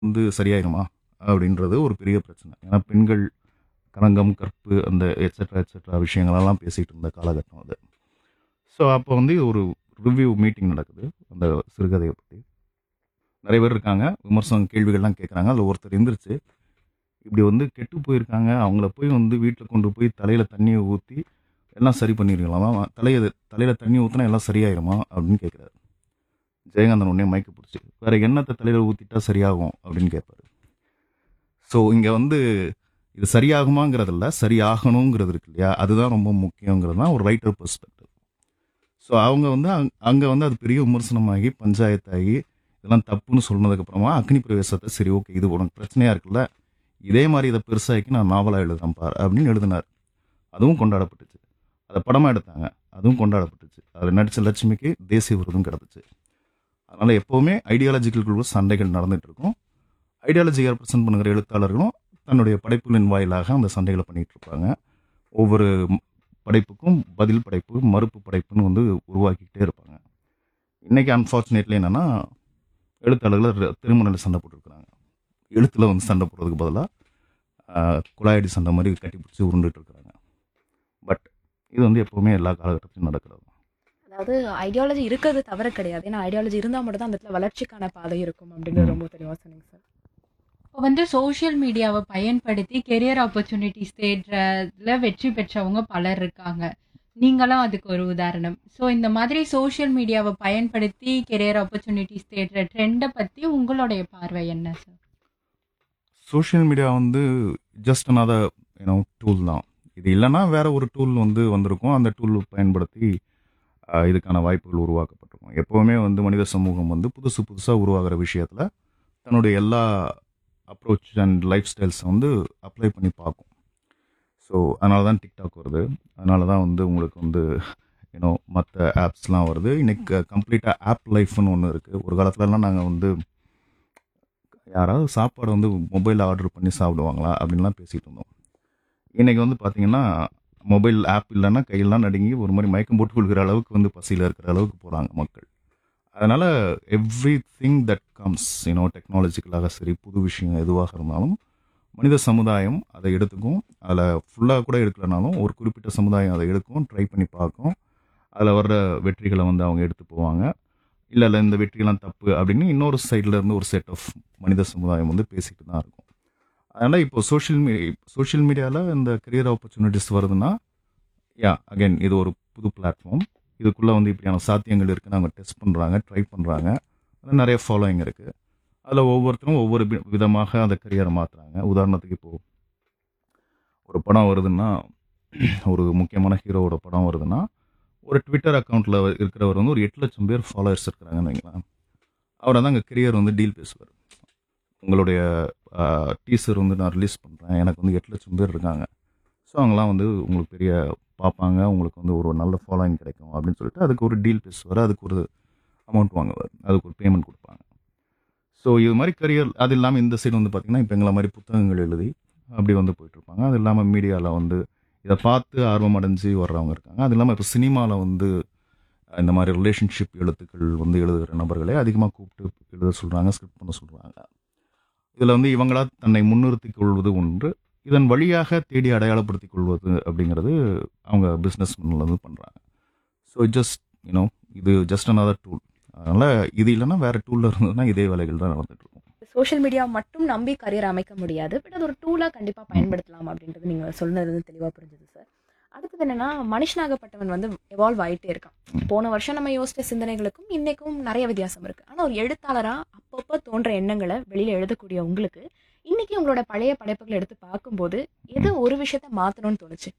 வந்து சரியாயிருமா அப்படின்றது ஒரு பெரிய பிரச்சனை ஏன்னா பெண்கள் கலங்கம் கற்பு அந்த எட்ஸெட்ரா எட்ஸெட்ரா விஷயங்களெல்லாம் பேசிகிட்டு இருந்த காலகட்டம் அது ஸோ அப்போ வந்து ஒரு ரிவ்யூ மீட்டிங் நடக்குது அந்த சிறுகதையை பற்றி நிறைய பேர் இருக்காங்க விமர்சனம் கேள்விகள்லாம் கேட்குறாங்க அதில் ஒருத்தர் எந்திரிச்சு இப்படி வந்து கெட்டு போயிருக்காங்க அவங்கள போய் வந்து வீட்டில் கொண்டு போய் தலையில் தண்ணியை ஊற்றி எல்லாம் சரி பண்ணிருக்கலாமா தலையை தலையில் தண்ணி ஊற்றினா எல்லாம் சரியாயிருமா அப்படின்னு கேட்குறாரு ஜெயகாந்தன் உடனே மயக்க பிடிச்சி வேற எண்ணத்தை தலையில் ஊற்றிட்டா சரியாகும் அப்படின்னு கேட்பாரு ஸோ இங்கே வந்து இது சரியாகுமாங்கிறதில்ல சரியாகணுங்கிறது இருக்கு இல்லையா அதுதான் ரொம்ப முக்கியங்கிறது தான் ஒரு ரைட்டர் பெர்ஸ்பெக்டிவ் ஸோ அவங்க வந்து அங்கே வந்து அது பெரிய விமர்சனமாகி பஞ்சாயத்தாகி இதெல்லாம் தப்புன்னு சொன்னதுக்கப்புறமா அக்னி பிரவேசத்தை சரி ஓகே இது உனக்கு பிரச்சனையாக இருக்குல்ல இதே மாதிரி இதை பெருசாக்கி நான் நாவலாக எழுதுறேன் பார் அப்படின்னு எழுதினார் அதுவும் கொண்டாடப்பட்டுச்சு அதை படமாக எடுத்தாங்க அதுவும் கொண்டாடப்பட்டுச்சு அதில் நடித்த லட்சுமிக்கு தேசிய விருதும் கிடந்துச்சு அதனால் எப்போவுமே ஐடியாலஜிக்கல் சண்டைகள் நடந்துட்டு இருக்கும் ஐடியாலஜியை ரெப்ரசென்ட் பண்ணுகிற எழுத்தாளர்களும் தன்னுடைய படைப்புகளின் வாயிலாக அந்த சண்டைகளை பண்ணிட்டு இருப்பாங்க ஒவ்வொரு ம்- படைப்புக்கும் பதில் படைப்பு மறுப்பு படைப்புன்னு வந்து உருவாக்கிக்கிட்டே இருப்பாங்க இன்னைக்கு அன்ஃபார்ச்சுனேட்லி என்னன்னா எழுத்தாளர்கள் ர- திருமணத்தில் சண்டை போட்டுருக்குறாங்க எழுத்துல வந்து சண்டை போடுறதுக்கு பதிலாக குழாயடி சண்டை மாதிரி கட்டி பிடிச்சி உருண்டுட்டு இருக்கிறாங்க பட் இது வந்து எப்போவுமே எல்லா காலகட்டத்திலும் நடக்கிறது அதாவது ஐடியாலஜி இருக்கிறது தவறு கிடையாது ஏன்னா ஐடியாலஜி இருந்தால் மட்டும் தான் அந்த இடத்துல வளர்ச்சிக்கான பாதை இருக்கும் அப்படின்னு ரொம்ப தெளிவாக சொன்னீங்க சார் இப்போ வந்து சோஷியல் மீடியாவை பயன்படுத்தி கெரியர் ஆப்பர்ச்சுனிட்டிஸ் தேடுறதுல வெற்றி பெற்றவங்க பலர் இருக்காங்க நீங்களும் அதுக்கு ஒரு உதாரணம் ஸோ இந்த மாதிரி சோஷியல் மீடியாவை பயன்படுத்தி கெரியர் ஆப்பர்ச்சுனிட்டிஸ் தேடுற ட்ரெண்டை பற்றி உங்களுடைய பார்வை என்ன சார் சோஷியல் மீடியா வந்து ஜஸ்ட் another யூனோ டூல் தான் இது இல்லைன்னா வேற ஒரு டூல் வந்து வந்திருக்கும் அந்த டூல் பயன்படுத்தி ஆஹ், இதுக்கான வாய்ப்புகள் உருவாக்கப்பட்டிருக்கும் எப்போவுமே வந்து மனித சமூகம் வந்து புதுசு புதுசாக உருவாகிற விஷயத்தில் தன்னுடைய எல்லா அப்ரோச் அண்ட் லைஃப் ஸ்டைல்ஸை வந்து அப்ளை பண்ணி பார்க்கும் ஸோ அதனால தான் டிக்டாக் வருது அதனால தான் வந்து உங்களுக்கு வந்து யூனோ மற்ற ஆப்ஸ்லாம் வருது இன்னைக்கு கம்ப்ளீட்டாக ஆப் லைஃப்னு ஒன்று இருக்குது ஒரு காலத்துலலாம் நாங்கள் வந்து யாராவது சாப்பாடு வந்து மொபைலில் ஆர்டர் பண்ணி சாப்பிடுவாங்களா அப்படின்லாம் பேசிகிட்டு இருந்தோம் இன்னைக்கு வந்து பார்த்தீங்கன்னா மொபைல் ஆப் இல்லைன்னா கையெல்லாம் நடுங்கி ஒரு மாதிரி மயக்கம் போட்டு கொள்கிற அளவுக்கு வந்து பசியில் இருக்கிற அளவுக்கு போகிறாங்க மக்கள் அதனால் every thing that comes you know டெக்னாலஜிக்கலாக சரி புது விஷயம் எதுவாக இருந்தாலும் மனித சமுதாயம் அதை எடுத்துக்கும் அதில் ஃபுல்லாக கூட எடுக்கலனாலும் ஒரு குறிப்பிட்ட சமுதாயம் அதை எடுக்கும் ட்ரை பண்ணி பார்க்கும் அதில் வர்ற வெற்றிகளை வந்து அவங்க எடுத்து போவாங்க இல்லை இல்லை இந்த வெற்றியெல்லாம் தப்பு அப்படின்னு இன்னொரு சைடில் இருந்து ஒரு செட் ஆஃப் மனித சமுதாயம் வந்து பேசிக்கிட்டு தான் இருக்கும் அதனால் இப்போ சோஷியல் மீ சோஷியல் மீடியாவில் இந்த கரியர் ஆப்பர்ச்சுனிட்டிஸ் வருதுன்னா யா அகைன் இது ஒரு புது பிளாட்ஃபார்ம் இதுக்குள்ளே வந்து இப்படியான சாத்தியங்கள் இருக்குன்னு அவங்க டெஸ்ட் பண்ணுறாங்க ட்ரை பண்ணுறாங்க அது நிறைய ஃபாலோயிங் இருக்குது அதில் ஒவ்வொருத்தரும் ஒவ்வொரு வி- விதமாக அந்த கரியரை மாற்றுறாங்க உதாரணத்துக்கு இப்போது ஒரு படம் வருதுன்னா ஒரு முக்கியமான ஹீரோவோட படம் வருதுன்னா ஒரு ட்விட்டர் அக்கௌண்ட்டில் இருக்கிறவர் வந்து ஒரு எட்டு லட்சம் பேர் ஃபாலோவர்ஸ் இருக்கிறாங்கன்னு வைங்களேன் அவர் வந்து அங்கே கரியர் வந்து டீல் பேசுவார் உங்களுடைய டீசர் வந்து நான் ரிலீஸ் பண்ணுறேன் எனக்கு வந்து எட்டு லட்சம் பேர் இருக்காங்க ஸோ அவங்களாம் வந்து உங்களுக்கு பெரிய பார்ப்பாங்க உங்களுக்கு வந்து ஒரு நல்ல ஃபாலோயிங் கிடைக்கும் அப்படின்னு சொல்லிட்டு அதுக்கு ஒரு டீல் பேசுவார் அதுக்கு ஒரு அமௌண்ட் வாங்குவார் அதுக்கு ஒரு பேமெண்ட் கொடுப்பாங்க ஸோ இது மாதிரி கரியர் அது இல்லாமல் இந்த சைடு வந்து பார்த்திங்கன்னா இப்போ எங்களை மாதிரி புத்தகங்கள் எழுதி அப்படி வந்து போயிட்டுருப்பாங்க அது இல்லாமல் மீடியாவில் வந்து இதை பார்த்து ஆர்வம் அடைஞ்சு வர்றவங்க இருக்காங்க அது இல்லாமல் இப்போ சினிமாவில் வந்து இந்த மாதிரி ரிலேஷன்ஷிப் எழுத்துக்கள் வந்து எழுதுகிற நபர்களே அதிகமாக கூப்பிட்டு எழுத சொல்கிறாங்க ஸ்கிரிப்ட் பண்ண சொல்கிறாங்க இதில் வந்து இவங்களா தன்னை முன்னிறுத்திக் கொள்வது ஒன்று இதன் வழியாக தேடி அடையாளப்படுத்திக் கொள்வது அப்படிங்கிறது அவங்க பிஸ்னஸ் வந்து பண்ணுறாங்க ஸோ ஜஸ்ட் யூனோ இது ஜஸ்ட் another டூல் அதனால் இது இல்லைன்னா வேறு டூலில் இருந்ததுன்னா இதே வேலைகள் தான் நடந்துட்டு இருக்கும் சோஷியல் மீடியா மட்டும் நம்பி கரியர் அமைக்க முடியாது பட் அது ஒரு டூலாக கண்டிப்பாக பயன்படுத்தலாம் அப்படின்றது நீங்கள் சொன்னது வந்து தெளிவாக புரிஞ்சுது சார் அடுத்தது என்னன்னா மனுஷனாகப்பட்டவன் வந்து எவால்வ் ஆயிட்டே இருக்கான் போன வருஷம் நம்ம யோசிச்ச சிந்தனைகளுக்கும் இன்னைக்கும் நிறைய வித்தியாசம் இருக்கு ஆனால் ஒரு எழுத்தாளரா அப்பப்போ தோன்ற எண்ணங்களை வெளியில எழுதக்கூடிய உங்களுக்கு இன்னைக்கு உங்களோட பழைய படைப்புகளை எடுத்து பார்க்கும்போது எது ஒரு விஷயத்த மாத்தணும்னு தோணுச்சு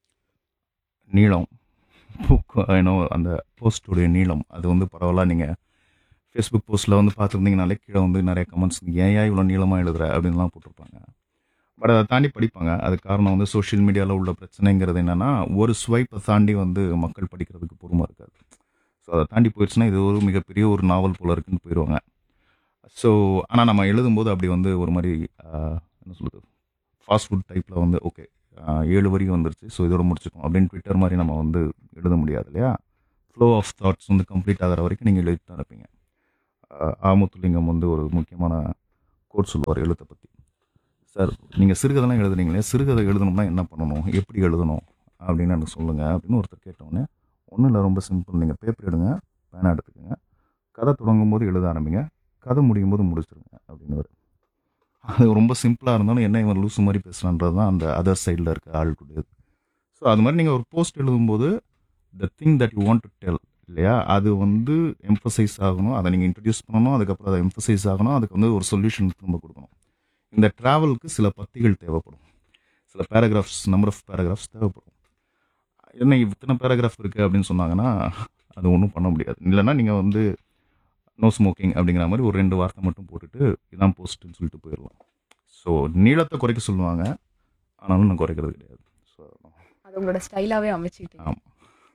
நீளம் புக் ஏன்னோ அந்த போஸ்ட்டுடைய நீளம் அது வந்து பரவாயில்ல நீங்கள் ஃபேஸ்புக் போஸ்ட்டில் வந்து பார்த்துருந்தீங்கனாலே கீழே வந்து நிறைய கமெண்ட்ஸ் ஏன் இவ்வளோ நீளமாக எழுதுற அப்படின்லாம் போட்டிருப்பாங்க பட் அதை தாண்டி படிப்பாங்க அது காரணம் வந்து சோஷியல் மீடியாவில் உள்ள பிரச்சனைங்கிறது என்னென்னா ஒரு ஸ்வைப்பை தாண்டி வந்து மக்கள் படிக்கிறதுக்கு பொறுமை இருக்காது ஸோ அதை தாண்டி போயிடுச்சுன்னா இது ஒரு மிகப்பெரிய ஒரு நாவல் போல இருக்குன்னு போயிடுவாங்க ஸோ ஆனால் நம்ம எழுதும்போது அப்படி வந்து ஒரு மாதிரி ஆஹ், என்ன சொல்கிறது ஃபாஸ்ட் ஃபுட் டைப்பில் வந்து ஓகே ஏழு வரி வந்துருச்சு ஸோ இதோட முடிச்சுக்கணும் அப்படின்னு ட்விட்டர் மாதிரி நம்ம வந்து எழுத முடியாது இல்லையா ஃப்ளோ ஆஃப் தாட்ஸ் வந்து கம்ப்ளீட் ஆகிற வரைக்கும் நீங்கள் எழுதிட்டு தான் இருப்பீங்க ஆஹ், ஆமுத்துலிங்கம் வந்து ஒரு முக்கியமான கோட் சொல்லுவார் எழுத்தை பற்றி சார் நீங்கள் சிறுகதைலாம் எழுதுனீங்களே சிறுகதை எழுதணும்னா என்ன பண்ணணும் எப்படி எழுதணும் அப்படின்னு எனக்கு சொல்லுங்கள் அப்படின்னு ஒருத்தர் கேட்டோன்னே ஒன்றும் இல்லை ரொம்ப சிம்பிள் நீங்கள் பேப்பர் எடுங்க பேனா எடுத்துக்கோங்க கதை தொடங்கும் போது எழுத ஆரம்பிங்க கதை முடியும் போது முடிச்சிருங்க அப்படின்னு அது ரொம்ப சிம்பிளாக இருந்தாலும் என்ன இவன் லூசு மாதிரி பேசுகிறான்றது தான் அந்த அதர் சைடில் இருக்க ஆளுக்குடையது ஸோ அது மாதிரி நீங்கள் ஒரு போஸ்ட் எழுதும்போது the thing that you want to tell இல்லையா அது வந்து எம்ஃபசைஸ் ஆகணும் அதை நீங்கள் இன்ட்ரடியூஸ் பண்ணணும் அதுக்கப்புறம் அதை எம்ஃபசைஸ் ஆகணும் அதுக்கு வந்து ஒரு சொல்யூஷன் திரும்ப கொடுக்கணும் இந்த ட்ராவலுக்கு சில பத்திகள் தேவைப்படும் சில பேராகிராஃப்ஸ் நம்பர் ஆஃப் பேராகிராஃப்ஸ் தேவைப்படும் என்ன இத்தனை பேராகிராஃப் இருக்குது அப்படின்னு சொன்னாங்கன்னா அது ஒன்றும் பண்ண முடியாது இல்லைன்னா நீங்கள் வந்து நோ ஸ்மோக்கிங் அப்படிங்கிற மாதிரி ஒரு ரெண்டு வார்த்தை மட்டும் போட்டுட்டு இதான் போஸ்ட்டுன்னு சொல்லிட்டு போயிடலாம் ஸோ நீளத்தை குறைக்க சொல்லுவாங்க ஆனாலும் நான் குறைக்கிறது கிடையாது ஸோ அது உங்களோட ஸ்டைலாவே அமைச்சுக்கிட்டீங்க ஆமாம்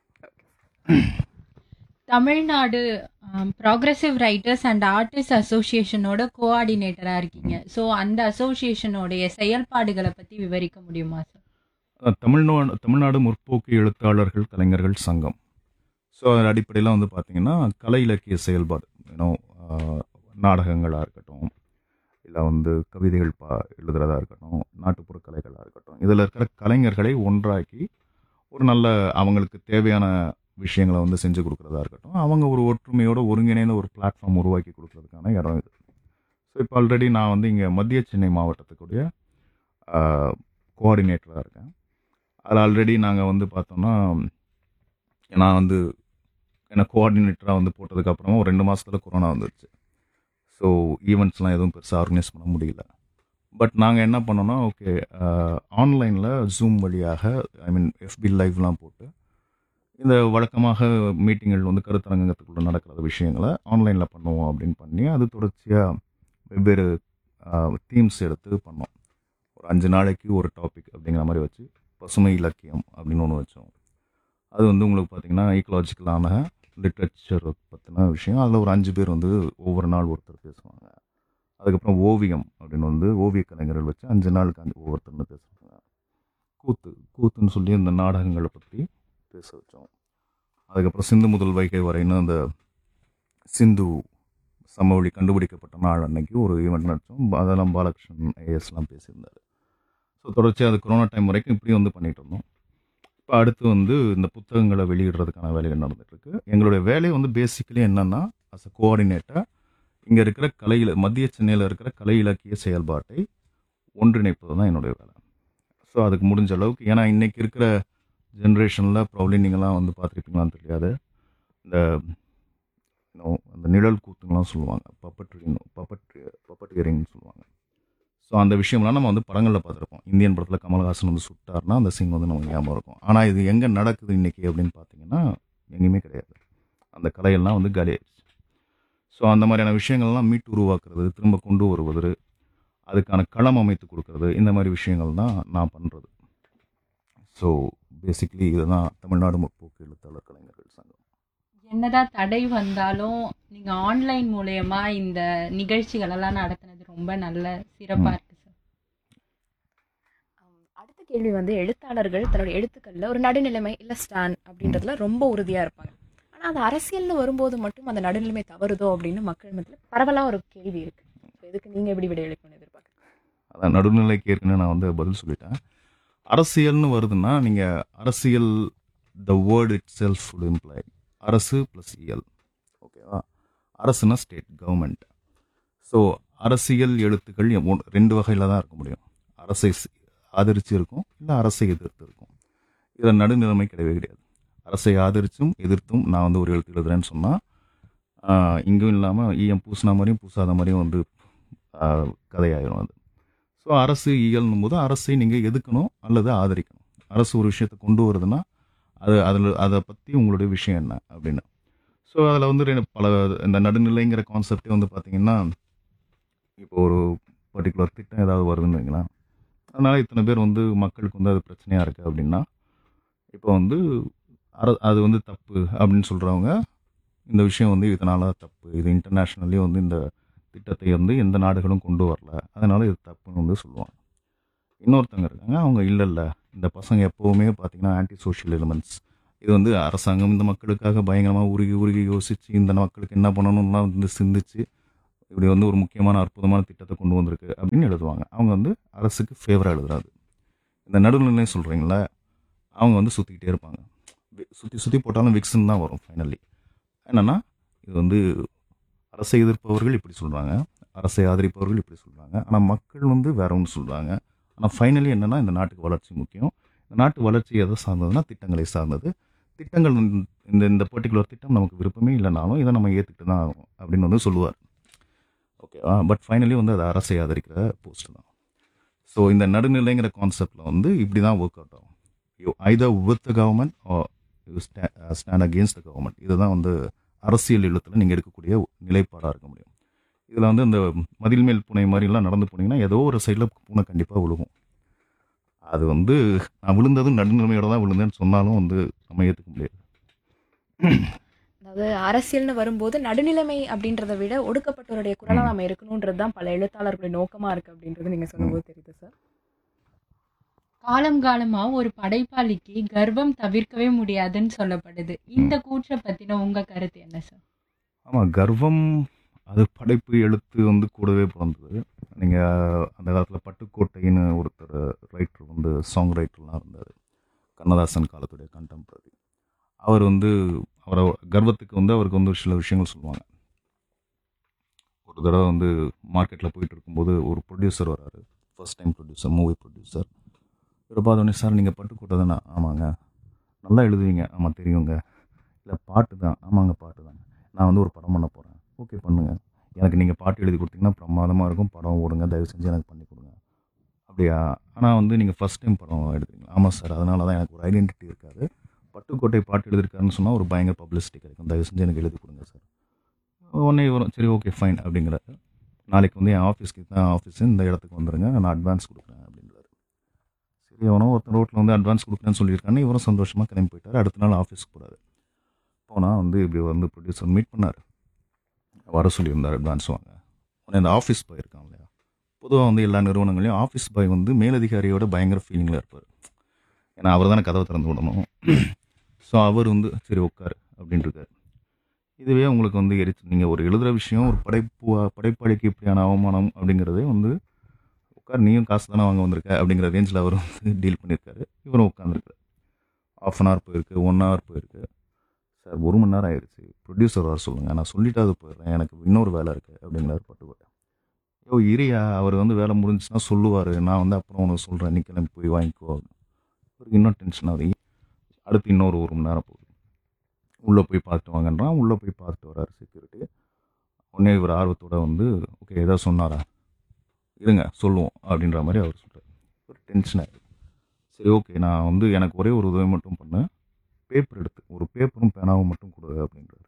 Tamil Nadu progressive writers and artist அசோசியேஷனோட கோஆர்டினேட்டராக இருக்கீங்க ஸோ அந்த அசோசியேஷனோடைய செயல்பாடுகளை பற்றி விவரிக்க முடியுமா சார் அஹ் தமிழ்நாடு தமிழ்நாடு முற்போக்கு எழுத்தாளர்கள் கலைஞர்கள் சங்கம் ஸோ அதன் அடிப்படையில் வந்து பார்த்தீங்கன்னா கலை இலக்கிய செயல்பாடு ஏன்னோ நாடகங்களாக இருக்கட்டும் இல்லை வந்து கவிதைகள் பா எழுதுறதா இருக்கட்டும் நாட்டுப்புற கலைகளாக இருக்கட்டும் இதில் இருக்கிற கலைஞர்களை ஒன்றாக்கி ஒரு நல்ல அவங்களுக்கு தேவையான விஷயங்களை வந்து செஞ்சு கொடுக்குறதா இருக்கட்டும் அவங்க ஒரு ஒற்றுமையோட ஒருங்கிணைந்த ஒரு பிளாட்ஃபார்ம் உருவாக்கி கொடுக்கறதுக்கான இடம் இது ஸோ இப்போ ஆல்ரெடி நான் வந்து இங்கே மத்திய சென்னை மாவட்டத்துக்குடைய கோஆர்டினேட்டராக இருக்கேன் அதில் ஆல்ரெடி நாங்கள் வந்து பார்த்தோம்னா நான் வந்து என்ன கோஆர்டினேட்டராக வந்து போட்டதுக்கப்புறமா ஒரு ரெண்டு மாதத்தில் கொரோனா வந்துருச்சு ஸோ ஈவெண்ட்ஸ்லாம் எதுவும் பெருசாக ஆர்கனைஸ் பண்ண முடியல பட் நாங்கள் என்ன பண்ணோம்னா ஓகே ஆன்லைனில் ஜூம் வழியாக ஐ மீன் எஃபி லைவ்லாம் போட்டு இந்த வழக்கமாக மீட்டிங்கள் வந்து கருத்தரங்கத்துக்குள்ள நடக்கிற விஷயங்களை ஆன்லைனில் பண்ணுவோம் அப்படின்னு பண்ணி அது தொடர்ச்சியாக வெவ்வேறு தீம்ஸ் எடுத்து பண்ணோம் ஒரு அஞ்சு நாளைக்கு ஒரு டாபிக் அப்படிங்கிற மாதிரி வச்சு பசுமை இலக்கியம் அப்படின்னு ஒன்று வச்சோம் அது வந்து உங்களுக்கு பார்த்தீங்கன்னா ஈக்கலாஜிக்கலான லிட்ரேச்சர் பற்றின விஷயம் அதில் ஒரு அஞ்சு பேர் வந்து ஒவ்வொரு நாள் ஒருத்தர் பேசுவாங்க அதுக்கப்புறம் ஓவியம் அப்படின்னு வந்து ஓவிய கலைஞர்கள் வச்சு அஞ்சு நாளுக்கு அஞ்சு ஒவ்வொருத்தர்னு பேசுவாங்க கூத்து கூத்துன்னு சொல்லி இந்த நாடகங்களை பற்றி பேச வச்சோம் அதுக்கப்புறம் சிந்து முதல் வைகை வரைன்னு அந்த சிந்து சமவெளி கண்டுபிடிக்கப்பட்ட நாள் அன்னைக்கு ஒரு ஈவெண்ட் நடத்தோம் அதெல்லாம் பாலகிருஷ்ணன் ஐஎஸ்லாம் பேசியிருந்தார் ஸோ தொடர்ச்சியாக அது கொரோனா டைம் வரைக்கும் இப்படி வந்து பண்ணிட்டு இருந்தோம் இப்போ அடுத்து வந்து இந்த புத்தகங்களை வெளியிடுறதுக்கான வேலைகள் நடந்துட்டுருக்கு எங்களுடைய வேலை வந்து பேசிக்கலி என்னென்னா அஸ் அ கோஆர்டினேட்டர் இங்கே இருக்கிற கலையில் மத்திய சென்னையில் இருக்கிற கலை இலக்கிய செயல்பாட்டை ஒன்றிணைப்பது தான் என்னுடைய வேலை ஸோ அதுக்கு முடிஞ்ச அளவுக்கு ஏன்னா இன்றைக்கி இருக்கிற ஜென்ரேஷனில் ப்ராப்ளி நீங்களாம் வந்து பார்த்துருப்பீங்களான்னு தெரியாது இந்த you know, அந்த நிழல் கூத்துங்கலாம் சொல்லுவாங்க பப்பட்ரின்னு பப்பட் பப்பட்டியரிங்னு சொல்லுவாங்க ஸோ அந்த விஷயம்லாம் நம்ம வந்து படங்களில் பார்த்துருப்போம் இந்தியன் படத்தில் கமல்ஹாசன் வந்து சுட்டார்னா அந்த சீன் வந்து நமக்கு ஞாபகம் இருக்கும் ஆனால் இது எங்கே நடக்குது இன்றைக்கி அப்படின்னு பார்த்தீங்கன்னா எங்கேயுமே கிடையாது அந்த கலையெல்லாம் வந்து காலி ஆயிடுச்சு ஸோ அந்த மாதிரியான விஷயங்கள்லாம் மீட்டு உருவாக்குறது திரும்ப கொண்டு வருவது அதுக்கான களம் அமைத்து கொடுக்கறது இந்த மாதிரி விஷயங்கள் தான் நான் பண்ணுறது ஸோ பேசிக்லி இதுதான் தமிழ்நாடு முற்போக்கு எழுத்தாளர் கலைஞர்கள் சங்கம் என்னதான் தடை வந்தாலும் நீங்க ஆன்லைன் மூலயமா இந்த நிகழ்ச்சிகள் எல்லாம் நடத்துனது ரொம்ப நல்ல சிறப்பா இருக்கு சார் ஆம், அடுத்த கேள்வி வந்து எழுத்தாளர்கள் தன்னோட எழுத்துக்கள்ல ஒரு நடுநிலைமை இல்ல ஸ்டான் அப்படின்றதுல ரொம்ப உறுதியா இருப்பாங்க ஆனா அது அரசியல்னு வரும்போது மட்டும் அந்த நடுநிலைமை தவறுதோ அப்படின்னு மக்கள் மத்தியில் பரவலா ஒரு கேள்வி இருக்கு So, இதுக்கு நீங்க எப்படி விடையளிக்கணும்னு எதிர்பார்க்குறீங்க அதான் நடுநிலைக்கு ஏற்கனவே நான் வந்து பதில் சொல்லிட்டேன் அரசியல்னு வருதுன்னா நீங்கள் அரசியல் the word itself imply அரசு ப்ளஸ் இயல் ஓகேவா அரசுனா ஸ்டேட் கவர்மெண்ட் ஸோ அரசியல் எழுத்துக்கள் எ- ஒன்- ரெண்டு வகையில் தான் இருக்க முடியும் அரசை ஸ்- ஆதரிச்சு இருக்கும் இல்லை அரசை எதிர்த்து இருக்கும் இதில் நடுநிலைமை கிடையவே கிடையாது அரசை ஆதரிச்சும் எதிர்த்தும் நான் வந்து ஒரு எழுத்து எழுதுறேன்னு சொன்னால் இங்கும் இல்லாமல் ஈயம் பூசின மாதிரியும் பூசாத மாதிரியும் வந்து ஆஹ், கதையாயிரும் அது ஸோ அரசு இயல்னும் போது அரசை நீங்கள் எதுக்கணும் அல்லது ஆதரிக்கணும் அரசு ஒரு விஷயத்தை கொண்டு வருதுன்னா அது அதில் அதை பற்றி உங்களுடைய விஷயம் என்ன அப்படின்னு ஸோ அதில் வந்து ரெண்டு பல இந்த நடுநிலைங்கிற கான்செப்டே வந்து பார்த்தீங்கன்னா இப்போ ஒரு பர்டிகுலர் திட்டம் ஏதாவது வருதுன்னு வைங்களேன் அதனால் இத்தனை பேர் வந்து மக்களுக்கு வந்து அது பிரச்சனையாக இருக்குது அப்படின்னா இப்போ வந்து அர அது வந்து தப்பு அப்படின்னு சொல்கிறவங்க இந்த விஷயம் வந்து இதனால தப்பு இது இன்டர்நேஷ்னல்லி வந்து இந்த திட்டத்தை வந்து எந்த நாடுகளும் கொண்டு வரல அதனால இது தப்புன்னு வந்து சொல்லுவாங்க இன்னொருத்தவங்க இருக்காங்க அவங்க இல்லை இல்லை இந்த பசங்க எப்போவுமே பார்த்தீங்கன்னா ஆன்டி சோஷியல் எலிமெண்ட்ஸ் இது வந்து அரசாங்கம் இந்த மக்களுக்காக பயங்கரமாக உருகி உருகி யோசித்து இந்த மக்களுக்கு என்ன பண்ணணும்லாம் வந்து சிந்திச்சு இப்படி வந்து ஒரு முக்கியமான அற்புதமான திட்டத்தை கொண்டு வந்திருக்கு அப்படின்னு எழுதுவாங்க அவங்க வந்து அரசுக்கு ஃபேவராக எழுதுறாது இந்த நடுநிலை சொல்கிறீங்களா அவங்க வந்து சுற்றிக்கிட்டே இருப்பாங்க சுற்றி சுற்றி போட்டாலும் விக்ஸ்ன்னு தான் வரும் ஃபைனலி என்னென்னா இது வந்து அரசை எதிர்ப்பவர்கள் இப்படி சொல்கிறாங்க அரசை ஆதரிப்பவர்கள் இப்படி சொல்கிறாங்க ஆனால் மக்கள் வந்து வேற ஒன்று சொல்கிறாங்க ஆனால் ஃபைனலி என்னென்னா இந்த நாட்டுக்கு வளர்ச்சி முக்கியம் இந்த நாட்டு வளர்ச்சி எதை சார்ந்ததுன்னா திட்டங்களை சார்ந்தது திட்டங்கள் இந்த- இந்த இந்த பர்டிகுலர் திட்டம் நமக்கு விருப்பமே இல்லைனாலும் இதை நம்ம ஏற்றுக்கிட்டு தான் ஆகும் அப்படின்னு வந்து சொல்லுவார் ஓகேவா பட் ஃபைனலி வந்து அது அரசை ஆதரிக்கிற போஸ்ட் தான் ஸோ இந்த நடுநிலைங்கிற கான்செப்டில் வந்து இப்படி தான் ஒர்க் அவுட் ஆகும் you either with the government you stand against the government இதுதான் வந்து அரசியல் எழுத்தில் நீங்கள் எடுக்கக்கூடிய நிலைப்பாடாக இருக்க முடியும் இதில் வந்து இந்த மதில் மேல் பூனை மாதிரிலாம் நடந்து போனீங்கன்னா ஏதோ ஒரு சைடில் பூனை கண்டிப்பாக விழுகும் அது வந்து நான் விழுந்ததும் நடுநிலைமையோட தான் விழுந்தேன்னு சொன்னாலும் வந்து நம்ம ஏற்றுக்க முடியாது அதாவது அரசியல்னு வரும்போது நடுநிலைமை அப்படின்றத விட ஒடுக்கப்பட்டவருடைய குரலா ம். நம்ம இருக்கணுன்றது தான் பல எழுத்தாளர்களுடைய நோக்கமா இருக்கு அப்படின்றது நீங்க சொல்லும்போது தெரியுது சார் காலம் காலமா ஒரு படைப்பாளிக்கு கர்வம் தவிர்க்கவே முடியாதுன்னு சொல்லப்படுது இந்த கூற்றை பத்தின உங்க கருத்து என்ன சார் ஆமாம் கர்வம் அது படைப்பு எழுத்து வந்து கூடவே பிறந்தது நீங்கள் அந்த காலத்தில் பட்டுக்கோட்டைன்னு ஒருத்தர் ரைட்டர் வந்து சாங் ரைட்டர்லாம் இருந்தார் கண்ணதாசன் காலத்துடைய கண்டெம்பரரி அவர் வந்து அவரை கர்வத்துக்கு வந்து அவருக்கு வந்து ஒரு சில விஷயங்கள் சொல்லுவாங்க ஒரு தடவை வந்து மார்க்கெட்டில் போயிட்டு இருக்கும்போது ஒரு ப்ரொடியூசர் வராரு first time producer movie producer இவரை பார்த்தோன்னே சார் நீங்கள் பட்டுக்கோட்டை தானே ஆமாங்க நல்லா எழுதுவீங்க ஆமாம் தெரியுங்க இல்லை பாட்டு தான் ஆமாங்க பாட்டு தாங்க நான் வந்து ஒரு படம் பண்ண போகிறேன் ஓகே பண்ணுங்கள் எனக்கு நீங்கள் பாட்டு எழுதி கொடுத்தீங்கன்னா பிரமாதமாக இருக்கும் படம் ஓடுங்க தயவு செஞ்சு எனக்கு பண்ணி கொடுங்க அப்படியா ஆனால் வந்து நீங்கள் ஃபஸ்ட் டைம் படம் எடுக்கிறீங்க ஆமாம் சார் அதனால தான் எனக்கு ஒரு ஐடென்டிட்டி இருக்காது பட்டுக்கோட்டை பாட்டு எழுதிருக்காருன்னு சொன்னால் ஒரு பயங்கர பப்ளிசிட்டி கிடைக்கும் தயவு செஞ்சு எனக்கு எழுதி கொடுங்க சார் உடனே வரும் சரி ஓகே ஃபைன் அப்படிங்கிறாரு நாளைக்கு வந்து என் ஆஃபீஸ்க்கு தான் ஆஃபீஸ் இந்த இடத்துக்கு வந்துருங்க நான் அட்வான்ஸ் கொடுக்குறேன் அப்படின்றாரு சரி அவனோ ஒருத்தன் ரோட்டில் வந்து அட்வான்ஸ் கொடுக்குறேன்னு சொல்லியிருக்கான்னு இவரும் சந்தோஷமாக கிளம்பி போயிட்டார் அடுத்த நாள் ஆஃபீஸ்க்கு போகிறாரு போனால் வந்து இப்படி வந்து ப்ரொடியூசர் மீட் பண்ணார் வர சொல்லியிருந்தார் அட்வான்ஸ் வாங்க உடனே இந்த ஆஃபீஸ் பாய் இருக்கான் இல்லையா பொதுவாக வந்து எல்லா நிறுவனங்களையும் ஆஃபீஸ் பாய் வந்து மேலதிகாரியோட பயங்கர ஃபீலிங்கில் இருப்பார் ஏன்னா அவர் தானே கதவை திறந்து விடணும் ஸோ அவர் வந்து சரி உட்காரு அப்படின்ட்டு இருக்காரு இதுவே உங்களுக்கு வந்து எரிச்சு நீங்கள் ஒரு எழுதுகிற விஷயம் ஒரு படைப்பு படைப்பாளிக்கு இப்படியான அவமானம் அப்படிங்கிறதே வந்து உட்கார் நீயும் காசு தானே வாங்க வந்திருக்க அப்படிங்கிற ரேஞ்சில் அவர் வந்து டீல் பண்ணியிருக்காரு இவரும் உட்காந்துருக்காரு ஆஃப் அன் ஹவர் போயிருக்கு ஒன் ஹவர் போயிருக்கு சார் ஒரு மணி நேரம் ஆயிடுச்சு ப்ரொடியூசர் வர சொல்லுங்கள் நான் சொல்லிட்டு அது போயிடுறேன் எனக்கு இன்னொரு வேலை இருக்குது அப்படிங்கிறாரு பட்டுக்கோட்டை யோ இரியா அவர் வந்து வேலை முடிஞ்சுச்சுன்னா சொல்லுவார் நான் வந்து அப்புறம் உனக்கு சொல்கிறேன் நீ கிளம்பி போய் வாங்கிக்கோ அவருக்கு இன்னும் டென்ஷன் ஆகுது அடுத்து இன்னொரு ஒரு மணி நேரம் போகுது உள்ளே போய் பார்த்துட்டு வாங்கன்றான் உள்ளே போய் பார்த்துட்டு வராரு செக்யூரிட்டி உடனே இவர் ஆர்வத்தோட வந்து ஓகே ஏதாவது சொன்னாரா இருங்க சொல்லுவோம் அப்படின்ற மாதிரி அவர் சொல்கிறார் ஒரு டென்ஷன் ஆகிடுது சரி ஓகே நான் வந்து எனக்கு ஒரே ஒரு உதவி மட்டும் பண்ணேன் பேப்பர் எடுத்து ஒரு பேப்பரும் பேனாவும் மட்டும் கொடு அப்படின்றாரு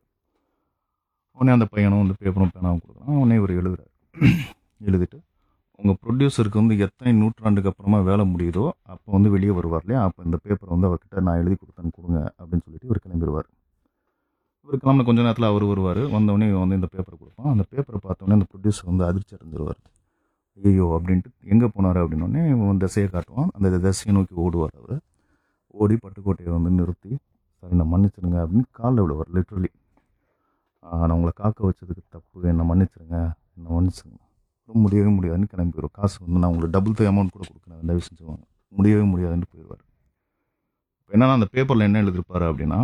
உடனே அந்த பையனும் வந்து பேப்பரும் பேனாவும் கொடுக்குறான் உடனே இவர் எழுதுறாரு எழுதிட்டு உங்கள் ப்ரொடியூசருக்கு வந்து எத்தனை நூற்றாண்டுக்கு அப்புறமா வேலை முடியுதோ அப்போ வந்து வெளியே வருவார் இல்லையா அப்போ இந்த பேப்பரை வந்து அவர்கிட்ட நான் எழுதி கொடுத்தேன்னு கொடுங்க அப்படின்னு சொல்லிட்டு இவர் கிளம்பிடுவார் இவர் கிளம்பின கொஞ்ச நேரத்தில் அவர் வருவார் வந்தவொடனே இவன் வந்து இந்த பேப்பரை கொடுப்பான் அந்த பேப்பரை பார்த்தோன்னே அந்த ப்ரொடியூசர் வந்து அதிர்ச்சி அடைஞ்சிருவார் ஐயோ அப்படின்ட்டு எங்கே போனார் அப்படின்னோடனே இவன் திசையை காட்டுவான் அந்த திசையை நோக்கி ஓடுவார் அவர் ஓடி பட்டுக்கோட்டையை வந்து நிறுத்தி சார் என்னை மன்னிச்சிருங்க அப்படின்னு காலில் விழுவார் லிட்ரலி நான் உங்களை காக்க வச்சதுக்கு தப்பு என்னை மன்னிச்சிருங்க என்னை மன்னிச்சிருங்க முடியவே முடியாதுன்னு கிளம்பி போயிடும் காசு வந்து நான் உங்களுக்கு டபுள் த அமௌண்ட் கூட கொடுக்குறேன் தயவு செஞ்சுவாங்க முடியவே முடியாதுன்னு போயிடுவார் இப்போ என்னன்னா அந்த பேப்பரில் என்ன எழுதிருப்பாரு அப்படின்னா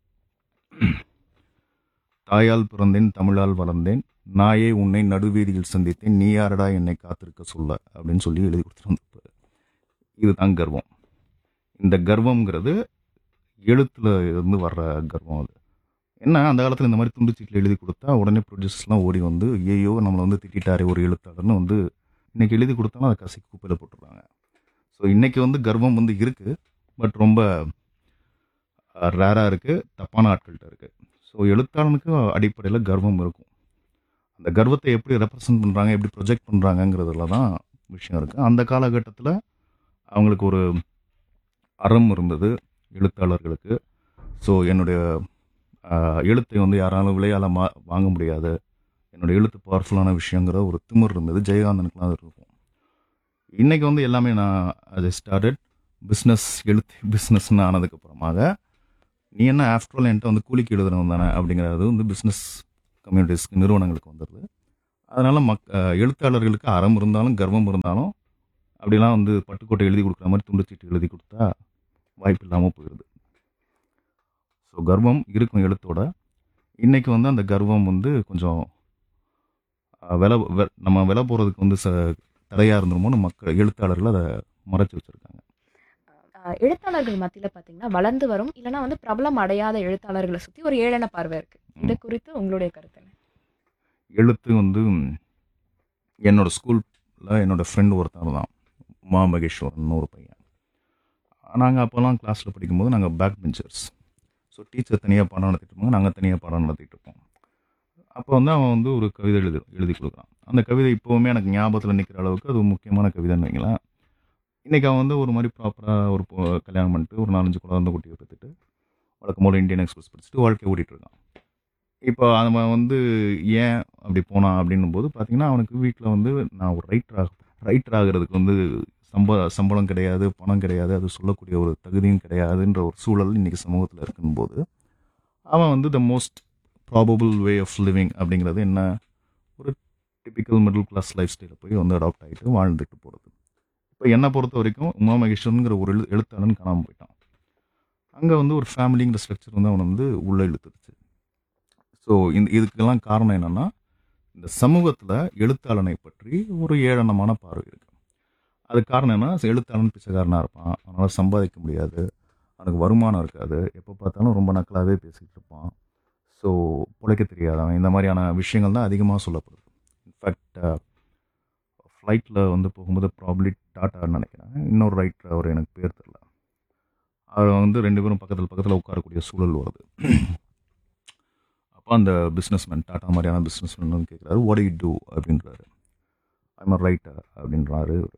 தாயால் பிறந்தேன் தமிழால் வளர்ந்தேன் நாயே உன்னை நடுவீதியில் சந்தித்தேன் நீ யாரடா என்னை காத்திருக்க சொல்ல அப்படின்னு சொல்லி எழுதி கொடுத்துட்டு வந்திருப்பாரு இதுதான் கர்வம் இந்த கர்வம்ங்கிறது எழுத்துல இருந்து வர்ற கர்வம் அது என்ன அந்த காலத்தில் இந்த மாதிரி துண்டுச்சீட்டில் எழுதி கொடுத்தா உடனே ப்ரொடியூசர்ஸ்லாம் ஓடி வந்து ஐயோ நம்மளை வந்து திட்டாரே ஒரு எழுத்தாளர்னு வந்து இன்னைக்கு எழுதி கொடுத்தாலும் அதை கசக்கி குப்பையில் போட்டுடுறாங்க ஸோ இன்னைக்கு வந்து கர்வம் வந்து இருக்குது பட் ரொம்ப ரேராக இருக்குது தப்பான ஆட்கள்கிட்ட இருக்குது ஸோ எழுத்தாளனுக்கு அடிப்படையில் கர்வம் இருக்கும் அந்த கர்வத்தை எப்படி ரெப்ரசன்ட் பண்ணுறாங்க எப்படி ப்ரொஜெக்ட் பண்ணுறாங்கங்கிறதுல தான் விஷயம் இருக்குது அந்த காலகட்டத்தில் அவங்களுக்கு ஒரு அறம் இருந்தது எழுத்தாளர்களுக்கு ஸோ என்னுடைய ஆஹ், எழுத்தை வந்து யாராலும் விலையால் மா வாங்க முடியாது என்னுடைய எழுத்து பவர்ஃபுல்லான விஷயங்கிற ஒரு திமிர் இருந்தது ஜெயகாந்தனுக்குலாம் அது இருக்கும் இன்றைக்கி வந்து எல்லாமே நான் அது ஸ்டார்டட் பிஸ்னஸ் எழுத்து பிஸ்னஸ்னு ஆனதுக்கப்புறமாக நீ என்ன ஆஃப்டர் ஆல் என்கிட்ட வந்து கூலிக்கு எழுதுறவன் தானே அப்படிங்கிறது வந்து பிஸ்னஸ் கம்யூனிட்டிஸ்க்கு நிறுவனங்களுக்கு வந்துடுது அதனால மக் அஹ் எழுத்தாளர்களுக்கு அறம் இருந்தாலும் கர்வம் இருந்தாலும் அப்படிலாம் வந்து பட்டுக்கோட்டை எழுதி கொடுக்குற மாதிரி துண்டுச்சீட்டு எழுதி கொடுத்தா வாய்ப்பு இல்லாமல் போயிடுது ஸோ கர்வம் இருக்கும் எழுத்தோட இன்னைக்கு வந்து அந்த கர்வம் வந்து கொஞ்சம் அஹ், விலை வெ- நம்ம விலை போகிறதுக்கு வந்து ச தடையாக இருந்துருமோன்னு மக்கள் எழுத்தாளர்கள் அதை மறைச்சு வச்சுருக்காங்க ஆஹ் எழுத்தாளர்கள் மத்தியில பாத்தீங்கன்னா வளர்ந்து வரும் இல்லைன்னா வந்து பிரபலம் அடையாத எழுத்தாளர்களை சுத்தி ஒரு ஏளன பார்வை இருக்கு இது குறித்து உங்களுடைய கருத்து என்ன எழுத்து வந்து என்னோட ஸ்கூலில் என்னோட ஃப்ரெண்டு ஒருத்தர் தான் உமா மகேஸ்வரன் ஒரு பையன் நாங்கள் அப்போல்லாம் கிளாஸில் படிக்கும்போது நாங்கள் பேக் பெஞ்சர்ஸ் ஸோ டீச்சர் தனியாக பாடம் நடத்திட்டு இருப்பாங்க நாங்கள் தனியாக பாடம் நடத்திட்டு இருப்போம் அப்போ வந்து அவன் வந்து ஒரு கவிதை எழுதி எழுதி கொடுக்குறான் அந்த கவிதை இப்போவுமே எனக்கு ஞாபகத்தில் நிற்கிற அளவுக்கு அது ஒரு முக்கியமான கவிதைன்னு வைங்களேன் இன்றைக்கி அவன் வந்து ஒரு மாதிரி ப்ராப்பராக ஒரு பொ- கல்யாணம் பண்ணிட்டு ஒரு நாலஞ்சு குழந்தை குட்டியை பெற்றுட்டு வழக்கம் போல் இந்தியன் எக்ஸ்பிரஸ் படிச்சுட்டு வாழ்க்கையை ஓடிட்டு இருக்கான் இப்போ அவன் வந்து ஏன் அப்படி போனான் அப்படின்னும் போது பார்த்தீங்கன்னா அவனுக்கு வீட்டில் வந்து நான் ஒரு ரைட்டர் ஆக ரைட்டர் ஆகிறதுக்கு வந்து சம்ப சம்பளம் கிடையாது பணம் கிடையாது அது சொல்லக்கூடிய ஒரு தகுதியும் கிடையாதுன்ற ஒரு சூழல் இன்றைக்கி சமூகத்தில் இருக்கும்போது அவன் வந்து the most probable way of living அப்படிங்கிறது என்ன ஒரு டிபிக்கல் மிடில் கிளாஸ் லைஃப் ஸ்டைலில் போய் வந்து அடாப்ட் ஆகிட்டு வாழ்ந்துட்டு போகிறது இப்போ என்னை பொறுத்த வரைக்கும் உமா மகேஸ்வரனுங்கிற ஒரு எழு எழுத்தாளன் காணாமல் போயிட்டான் அங்கே வந்து ஒரு ஃபேமிலிங்கிற ஸ்ட்ரக்சர் வந்து அவனை வந்து உள்ளே இழுத்துருச்சு ஸோ இந்த இதுக்கெல்லாம் காரணம் என்னன்னா இந்த சமூகத்தில் எழுத்தாளனை பற்றி ஒரு ஏளனமான பார்வை இருக்கு அது காரணம் என்ன எழுத்தாளன் பிச்சைக்காரனாக இருப்பான் அவனால் சம்பாதிக்க முடியாது அவனுக்கு வருமானம் இருக்காது எப்போ பார்த்தாலும் ரொம்ப நக்கலாகவே பேசிகிட்டு இருப்பான் ஸோ பிழைக்க தெரியாதவன் இந்த மாதிரியான விஷயங்கள் தான் அதிகமாக சொல்லப்படுது இன்ஃபேக்ட் ஃப்ளைட்டில் வந்து போகும்போது ப்ராப்ளி டாட்டான்னு நினைக்கிறேன் இன்னொரு ரைட்டர் அவர் எனக்கு பேர் தெரில அவர் வந்து ரெண்டு பேரும் பக்கத்தில் பக்கத்தில் உட்காரக்கூடிய சூழல் வருது அப்போ அந்த பிஸ்னஸ்மேன் டாட்டா மாதிரியான பிஸ்னஸ்மேன் வந்து கேட்குறாரு வாட் யூ டூ அப்படின்றாரு ஐம் அ ரைட்டர் அப்படின்றாரு இவர்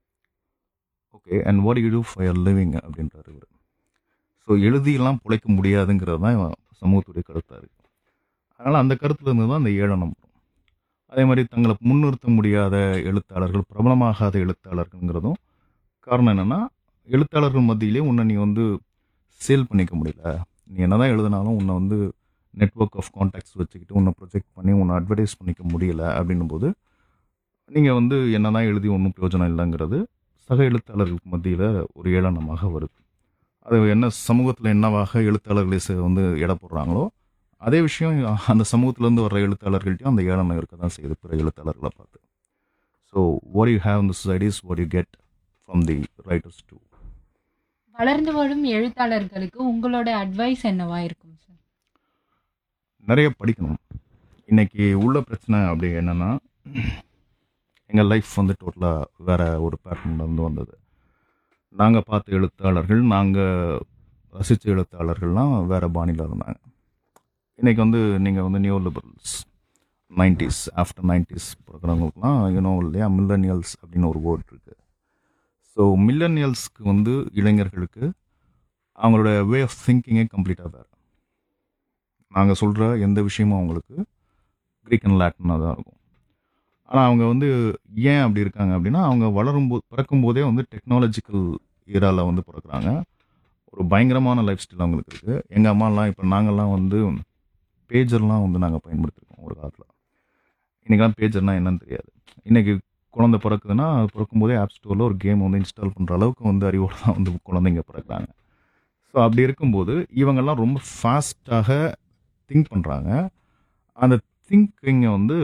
okay and what you do for living அப்படின்றாரு இவர் ஸோ எழுதியெல்லாம் பிழைக்க முடியாதுங்கிறது தான் இவன் சமூகத்துடைய கருத்தாக இருக்குது அதனால் அந்த கருத்துல இருந்து தான் அந்த ஏளனம் வரும் அதே மாதிரி தங்களை முன்னிறுத்த முடியாத எழுத்தாளர்கள் பிரபலமாகாத எழுத்தாளர்கள்ங்கிறதும் காரணம் என்னென்னா எழுத்தாளர்கள் மத்தியிலே உன்னை நீ வந்து சேல் பண்ணிக்க முடியல நீ என்னதான் எழுதினாலும் உன்னை வந்து நெட்வொர்க் ஆஃப் கான்டாக்ட்ஸ் வச்சுக்கிட்டு உன்னை ப்ரொஜெக்ட் பண்ணி உன்னை அட்வர்டைஸ் பண்ணிக்க முடியல அப்படின்னும் போது நீங்கள் வந்து என்னதான் எழுதி ஒன்றும் பிரயோஜனம் இல்லைங்கிறது சக எழுத்தாளர்களுக்கு மத்தியில் ஒரு ஏளனமாக வருது அது என்ன சமூகத்தில் என்னவாக எழுத்தாளர்களை ச- வந்து எடை போடுறாங்களோ அதே விஷயம் அந்த சமூகத்திலேருந்து வர்ற எழுத்தாளர்கள்ட்டையும் அந்த ஏளனம் இருக்க தான் செய்யுது பிற எழுத்தாளர்களை பார்த்து ஸோ வாட் யூ ஹேவ் இந்த societies what you get from the writers to வளர்ந்து வரும் எழுத்தாளர்களுக்கு உங்களோட அட்வைஸ் என்னவா இருக்கும் சார் நிறைய படிக்கணும் இன்னைக்கு உள்ள பிரச்சனை அப்படி என்னன்னா எங்கள் லைஃப் வந்து டோட்டலாக வேற ஒரு பேட்டர்ன்ல இருந்து வந்தது நாங்கள் பார்த்த எழுத்தாளர்கள் நாங்கள் ரசித்த எழுத்தாளர்கள்லாம் வேற பாணியில் இருந்தாங்க இன்னைக்கு வந்து நீங்கள் வந்து new liberals nineties after nineties பிறக்கிறவங்களுக்குலாம் யூனோ இல்லையா மில்லனியல்ஸ் அப்படின்னு ஒரு வேர்ட் இருக்கு ஸோ மில்லனியல்ஸ்க்கு வந்து இளைஞர்களுக்கு அவங்களோட வே ஆஃப் திங்கிங்கே கம்ப்ளீட்டாக வேறு நாங்கள் சொல்கிற எந்த விஷயமும் அவங்களுக்கு க்ரீக் அண்ட் லாட்டினாக தான் இருக்கும் ஆனால் அவங்க வந்து ஏன் அப்படி இருக்காங்க அப்படின்னா அவங்க வளரும்போது பிறக்கும்போதே வந்து டெக்னாலஜிக்கல் ஈராவில் வந்து பிறக்குறாங்க ஒரு பயங்கரமான லைஃப் ஸ்டைல் அவங்களுக்கு இருக்குது எங்கள் அம்மாலாம் இப்போ நாங்கள்லாம் வந்து பேஜர்லாம் வந்து நாங்கள் பயன்படுத்திருக்கோம் ஒரு காலத்தில் இன்றைக்கெல்லாம் பேஜர்னால் என்னன்னு தெரியாது இன்றைக்கி குழந்தை பிறக்குதுன்னா அது பிறக்கும்போதே ஆப் ஸ்டோரில் ஒரு கேம் வந்து இன்ஸ்டால் பண்ணுற அளவுக்கு வந்து அறிவோடு தான் வந்து குழந்தைங்க பிறக்குறாங்க ஸோ அப்படி இருக்கும்போது இவங்கெல்லாம் ரொம்ப ஃபாஸ்ட்டாக திங்க் பண்ணுறாங்க அந்த திங்கிங்கை வந்து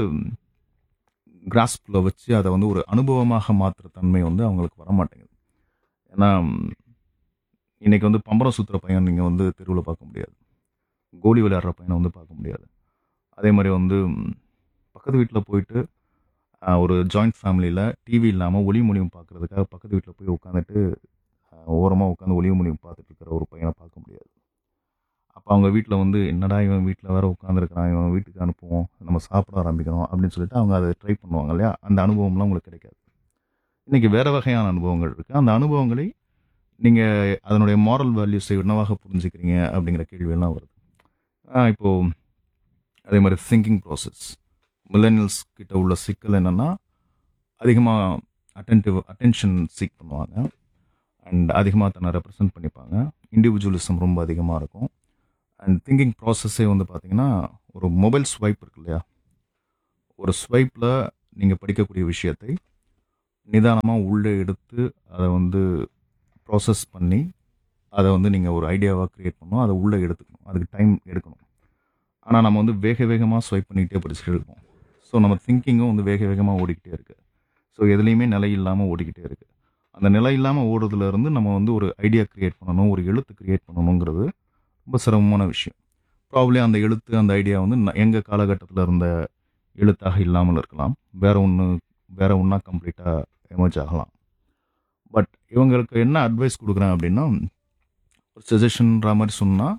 கிராஸ்பில் வச்சு அதை வந்து ஒரு அனுபவமாக மாற்றுற தன்மை வந்து அவங்களுக்கு வர மாட்டேங்குது ஏன்னா ம், இன்னைக்கு வந்து பம்பரம் சுற்றுற பையன் நீங்கள் வந்து தெருவில் பார்க்க முடியாது கோலி விளையாடுற பையனை வந்து பார்க்க முடியாது அதே மாதிரி வந்து ம், பக்கத்து வீட்டில் போயிட்டு ஆ, ஒரு ஜாயிண்ட் ஃபேமிலியில் டிவி இல்லாமல் ஒளி மொழியும் பார்க்குறதுக்காக பக்கத்து வீட்டில் போய் உட்காந்துட்டு ஓரமாக உட்காந்து ஒளிவு மொழியும் பார்த்துட்டு இருக்கிற ஒரு பையனை பார்க்க முடியாது அப்போ அவங்க வீட்டில் வந்து என்னடா இவன் வீட்டில் வேற உட்காந்துருக்கிறான் இவன் வீட்டுக்கு அனுப்புவோம் நம்ம சாப்பிட ஆரம்பிக்கணும் அப்படின்னு சொல்லிட்டு அவங்க அதை ட்ரை பண்ணுவாங்க இல்லையா அந்த அனுபவம்லாம் உங்களுக்கு கிடைக்காது இன்றைக்கி வேறு வகையான அனுபவங்கள் இருக்குது அந்த அனுபவங்களை நீங்கள் அதனுடைய மாரல் வேல்யூஸை என்னவாக புரிஞ்சுக்கிறீங்க அப்படிங்கிற கேள்வியெல்லாம் வருது ஆஹ் இப்போ அதே மாதிரி திங்கிங் ப்ராசஸ் மில்லனியல்ஸ் கிட்ட உள்ள சிக்கல் என்னென்னா அதிகமாக அட்டென்டிவ் அட்டென்ஷன் சீக் பண்ணுவாங்க அண்ட் அதிகமாக தன்னை ரெப்ரசன்ட் பண்ணிப்பாங்க இண்டிவிஜுவலிசம் ரொம்ப அதிகமாக இருக்கும் அண்ட் திங்கிங் ப்ராசஸே வந்து பார்த்தீங்கன்னா ஒரு மொபைல் ஸ்வைப் இருக்கு இல்லையா ஒரு ஸ்வைப்பில் நீங்கள் படிக்கக்கூடிய விஷயத்தை நிதானமாக உள்ளே எடுத்து அதை வந்து ப்ராசஸ் பண்ணி அதை வந்து நீங்கள் ஒரு ஐடியாவாக க்ரியேட் பண்ணணும் அதை உள்ளே எடுத்துக்கணும் அதுக்கு டைம் எடுக்கணும் ஆனால் நம்ம வந்து வேக வேகமாக ஸ்வைப் பண்ணிக்கிட்டே படிச்சுட்டு இருக்கோம் ஸோ நம்ம திங்கிங்கும் வந்து வேக வேகமாக ஓடிக்கிட்டே இருக்குது ஸோ எதுலேயுமே நிலை இல்லாமல் ஓடிக்கிட்டே இருக்குது அந்த நிலை இல்லாமல் ஓடுறதுல இருந்து நம்ம வந்து ஒரு ஐடியா க்ரியேட் பண்ணணும் ஒரு எழுத்து க்ரியேட் பண்ணணுங்கிறது ரொம்ப சிரமமான விஷயம் ப்ராப்ளி அந்த எழுத்து அந்த ஐடியா வந்து எங்கள் காலகட்டத்தில் இருந்த எழுத்தாக இல்லாமல் இருக்கலாம் வேற ஒன்று வேற ஒன்றா கம்ப்ளீட்டாக எமர்ஜ் ஆகலாம் பட் இவங்களுக்கு என்ன அட்வைஸ் கொடுக்குறேன் அப்படின்னா ஒரு சஜஷன்ன்ற மாதிரி சொன்னால்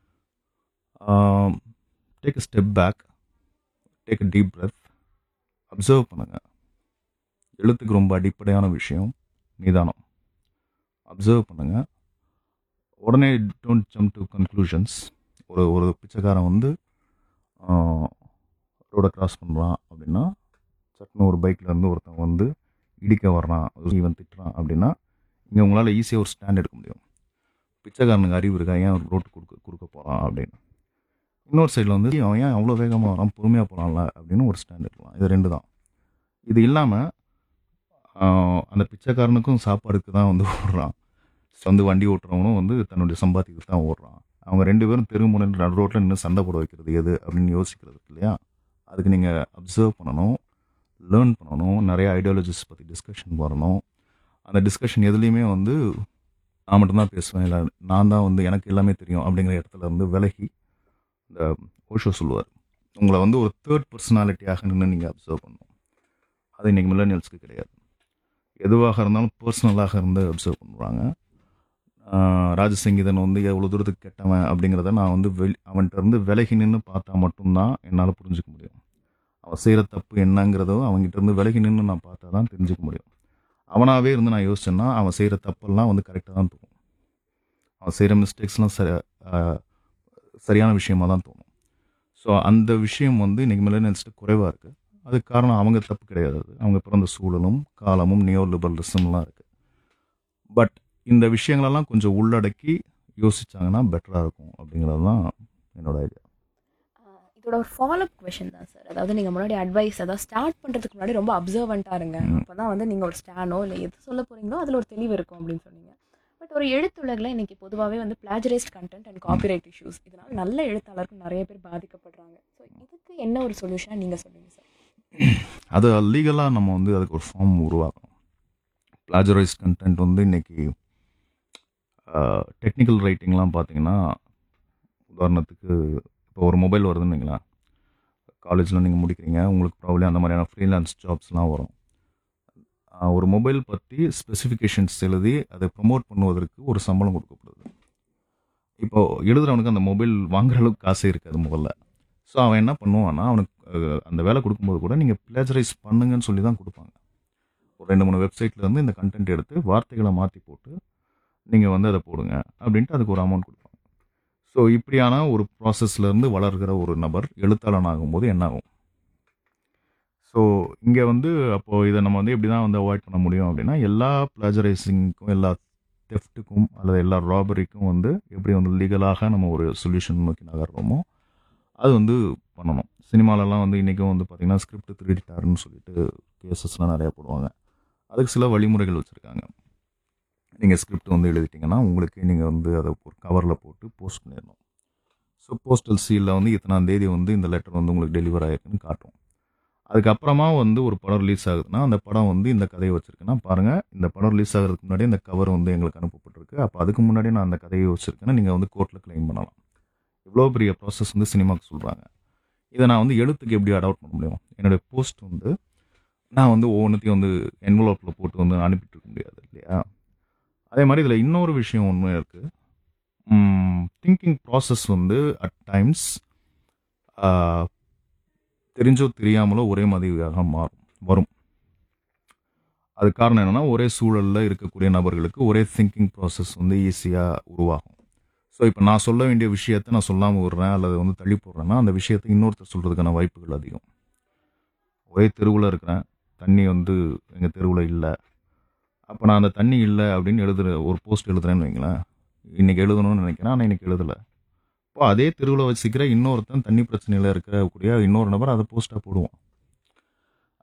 take a step back take a deep breath observe பண்ணுங்கள் எழுத்துக்கு ரொம்ப அடிப்படையான விஷயம் நிதானம் அப்சர்வ் பண்ணுங்கள் உடனே டோன்ட் ஜம்ப் டு கன்க்ளூஷன்ஸ் ஒரு ஒரு பிச்சைக்காரன் வந்து ரோடை கிராஸ் பண்ணுறான் அப்படின்னா சட்டுன்னு ஒரு பைக்கில் இருந்து ஒருத்தன் வந்து இடிக்க வர்றான் இவன் திட்டுறான் அப்படின்னா இங்கே உங்களால் ஈஸியாக ஒரு ஸ்டாண்ட் எடுக்க முடியும் பிச்சைக்காரனுக்கு அறிவு இருக்கா ஏன் ரோட்டு கொடுக்க கொடுக்க போகிறான் அப்படின்னு இன்னொரு சைடில் வந்து அவன் ஏன் அவ்வளோ வேகமாக வரான் பொறுமையாக போகிறான்ல அப்படின்னு ஒரு ஸ்டாண்ட் எடுக்கலாம் இது ரெண்டு தான் இது இல்லாமல் அந்த பிச்சைக்காரனுக்கும் சாப்பாடுக்கு தான் வந்து ஓடுறான் வந்து வண்டி ஓட்டுறவனும் வந்து தன்னுடைய சம்பாத்தியத்துக்கு தான் ஓடுறான் அவங்க ரெண்டு பேரும் தெருமுனை நடு ரோட்டில் நின்று சண்டை போட வைக்கிறது எது அப்படின்னு யோசிக்கிறது இல்லையா அதுக்கு நீங்கள் அப்சர்வ் பண்ணணும் லேர்ன் பண்ணணும் நிறைய ஐடியாலஜிஸ் பற்றி டிஸ்கஷன் வரணும் அந்த டிஸ்கஷன் எதுலேயுமே வந்து நான் மட்டும்தான் பேசுவேன் இல்லை நான் தான் வந்து எனக்கு எல்லாமே தெரியும் அப்படிங்கிற இடத்துல இருந்து விலகி இந்த ஓஷோ சொல்லுவார் உங்களை வந்து ஒரு தேர்ட் பர்சனாலிட்டியாக நின்று நீங்கள் அப்சர்வ் பண்ணணும் அது இன்றைக்கி மில்லனியல்ஸ்க்கு கிடையாது எதுவாக இருந்தாலும் பர்சனலாக இருந்து அப்சர்வ் பண்ணுறாங்க ராஜசங்கீதன் வந்து எவ்வளோ தூரத்துக்கு கெட்டவன் அப்படிங்கிறத நான் வந்து வெளி அவன்கிட்ட இருந்து விலகி நின்று பார்த்தா மட்டும்தான் என்னால் புரிஞ்சுக்க முடியும் அவன் செய்கிற தப்பு என்னங்கிறதோ அவங்ககிட்ட இருந்து விலகி நின்று நான் பார்த்தா தான் தெரிஞ்சுக்க முடியும் அவனாகவே இருந்து நான் யோசிச்சேன்னா அவன் செய்கிற தப்பெல்லாம் வந்து கரெக்டாக தான் தோணும் அவன் செய்கிற மிஸ்டேக்ஸ்லாம் சரி சரியான விஷயமாக தான் தோணும் ஸோ அந்த விஷயம் வந்து இன்றைக்கி மில்லனியல்ஸ்ட்டு குறைவாக இருக்குது அதுக்கு காரணம் அவங்க தப்பு கிடையாது அது அவங்க பிறந்த சூழலும் காலமும் நியோ லிபரலிசம்லாம் இருக்குது பட் இந்த விஷயங்களெல்லாம் கொஞ்சம் உள்ளடக்கி யோசிச்சாங்கன்னா பெட்டராக இருக்கும் அப்படிங்கிறது தான் என்னோட ஐடியா இதோட ஒரு ஃபாலோஅப் கொஷின் தான் சார் அதாவது நீங்கள் முன்னாடி அட்வைஸ் அதாவது ஸ்டார்ட் பண்ணுறதுக்கு முன்னாடி ரொம்ப அப்சர்வண்ட்டாக இருங்க ம். அப்போ தான் வந்து நீங்கள் ஒரு ஸ்டானோ இல்லை எது சொல்ல போகிறீங்களோ அதில் ஒரு தெளிவு இருக்கும் அப்படின்னு சொன்னீங்க பட் ஒரு எழுத்துலகில் இன்னைக்கு பொதுவாகவே வந்து plagiarised content and copyright issues இதனால் நல்ல எழுத்தாளருக்கு நிறைய பேர் பாதிக்கப்படுறாங்க ஸோ இதுக்கு என்ன ஒரு சொல்யூஷனாக நீங்கள் சொல்லுங்கள் சார் அது லீகலாக நம்ம வந்து அதுக்கு ஒரு ஃபார்ம் உருவாக்கணும் பிளாஜரைஸ் கண்டென்ட் வந்து இன்னைக்கு டெக்னிக்கல் ரைட்டிங்லாம் பார்த்தீங்கன்னா உதாரணத்துக்கு இப்போ ஒரு மொபைல் வருதுன்னு வைங்களேன் காலேஜில் நீங்கள் முடிக்கிறீங்க உங்களுக்கு ப்ராப்ளி அந்த மாதிரியான ஃப்ரீலான்ஸ் ஜாப்ஸ்லாம் வரும் ஆஹ் ஒரு மொபைல் பற்றி ஸ்பெசிஃபிகேஷன்ஸ் எழுதி அதை ப்ரொமோட் பண்ணுவதற்கு ஒரு சம்பளம் கொடுக்கப்படுது இப்போ எழுதுறவனுக்கு அந்த மொபைல் வாங்குற அளவுக்கு காசு இருக்காது முதல்ல ஸோ அவன் என்ன பண்ணுவான்னா அவனுக்கு அஹ், அந்த வேலை கொடுக்கும்போது கூட நீங்கள் பிளேஜரைஸ் பண்ணுங்கன்னு சொல்லி தான் கொடுப்பாங்க ஒரு ரெண்டு மூணு வெப்சைட்ல இருந்து இந்த கண்டென்ட் எடுத்து வார்த்தைகளை மாற்றி போட்டு நீங்கள் வந்து அதை போடுங்க அப்படின்ட்டு அதுக்கு ஒரு அமௌண்ட் கொடுப்பாங்க ஸோ இப்படியான ஒரு ப்ராசஸ்ல இருந்து வளர்கிற ஒரு நபர் எழுத்தாளன் ஆகும்போது என்ன ஆகும் ஸோ இங்கே வந்து அப்போது இதை நம்ம வந்து எப்படி தான் வந்து அவாய்ட் பண்ண முடியும் அப்படின்னா எல்லா பிளாஜரைசிங்க்கும் எல்லா தெஃப்ட்டுக்கும் அல்லது எல்லா ராபரிக்கும் வந்து எப்படி வந்து லீகலாக நம்ம ஒரு சொல்யூஷன் நோக்கி நகர்றோமோ அது வந்து பண்ணணும் சினிமாலலாம் வந்து இன்றைக்கும் வந்து பார்த்திங்கன்னா ஸ்கிரிப்ட் திருடிட்டாருன்னு சொல்லிட்டு கேசஸ்லாம் நிறையா போடுவாங்க அதுக்கு சில வழிமுறைகள் வச்சுருக்காங்க நீங்கள் ஸ்கிரிப்ட் வந்து எழுதிட்டீங்கன்னா உங்களுக்கு நீங்கள் வந்து அதை ஒரு கவரில் போட்டு போஸ்ட் பண்ணிடணும் ஸோ போஸ்டல் சீலில் வந்து இத்தனாம் தேதி வந்து இந்த லெட்டர் வந்து உங்களுக்கு டெலிவர் ஆயிருக்குன்னு காட்டும் அதுக்கப்புறமா வந்து ஒரு படம் ரிலீஸ் ஆகுதுன்னா அந்த படம் வந்து இந்த கதையை வச்சிருக்குன்னா பாருங்கள் இந்த படம் ரிலீஸ் ஆகிறதுக்கு முன்னாடி இந்த கவர் வந்து எங்களுக்கு அனுப்பப்பட்டிருக்கு அப்போ அதுக்கு முன்னாடி நான் அந்த கதையை வச்சிருக்கேன்னா நீங்கள் வந்து கோர்ட்டில் க்ளைம் பண்ணலாம் இவ்வளோ பெரிய ப்ராசஸ் வந்து சினிமாவுக்கு சொல்கிறாங்க இதை நான் வந்து எழுத்துக்கு எப்படி அடாப்ட் பண்ண முடியும் என்னுடைய போஸ்ட் வந்து நான் வந்து ஒவ்வொன்றுத்தையும் வந்து என்வலப்பில் போட்டு வந்து அனுப்பிட்டு இருக்க முடியாது இல்லையா அதே மாதிரி இதில் இன்னொரு விஷயம் ஒன்று இருக்குது திங்கிங் ப்ராசஸ் வந்து அட் டைம்ஸ் தெரிஞ்சோ தெரியாமலோ ஒரே மாதிரியாக மாறும் வரும் அது காரணம் என்னன்னா ஒரே சூழலில் இருக்கக்கூடிய நபர்களுக்கு ஒரே திங்கிங் ப்ராசஸ் வந்து ஈஸியாக உருவாகும் ஸோ இப்போ நான் சொல்ல வேண்டிய விஷயத்தை நான் சொல்லாமல் விடுறேன் அல்லது வந்து தள்ளி போடுறேன்னா அந்த விஷயத்தை இன்னொருத்தர் சொல்கிறதுக்கான வாய்ப்புகள் அதிகம் ஒரே தெருவில் இருக்கிறேன் தண்ணி வந்து எங்கள் தெருவில் இல்லை அப்போ நான் அந்த தண்ணி இல்லை அப்படின்னு எழுதுற ஒரு போஸ்ட் எழுதுறேன்னு வைங்களேன் இன்னைக்கு எழுதணும்னு நினைக்கிறேன் ஆனால் இன்னைக்கு எழுதலை இப்போ அதே தெருவில் வச்சுக்கிற இன்னொருத்தன் தண்ணி பிரச்சனையில் இருக்கக்கூடிய இன்னொரு நபர் அதை போஸ்ட்டாக போடுவான்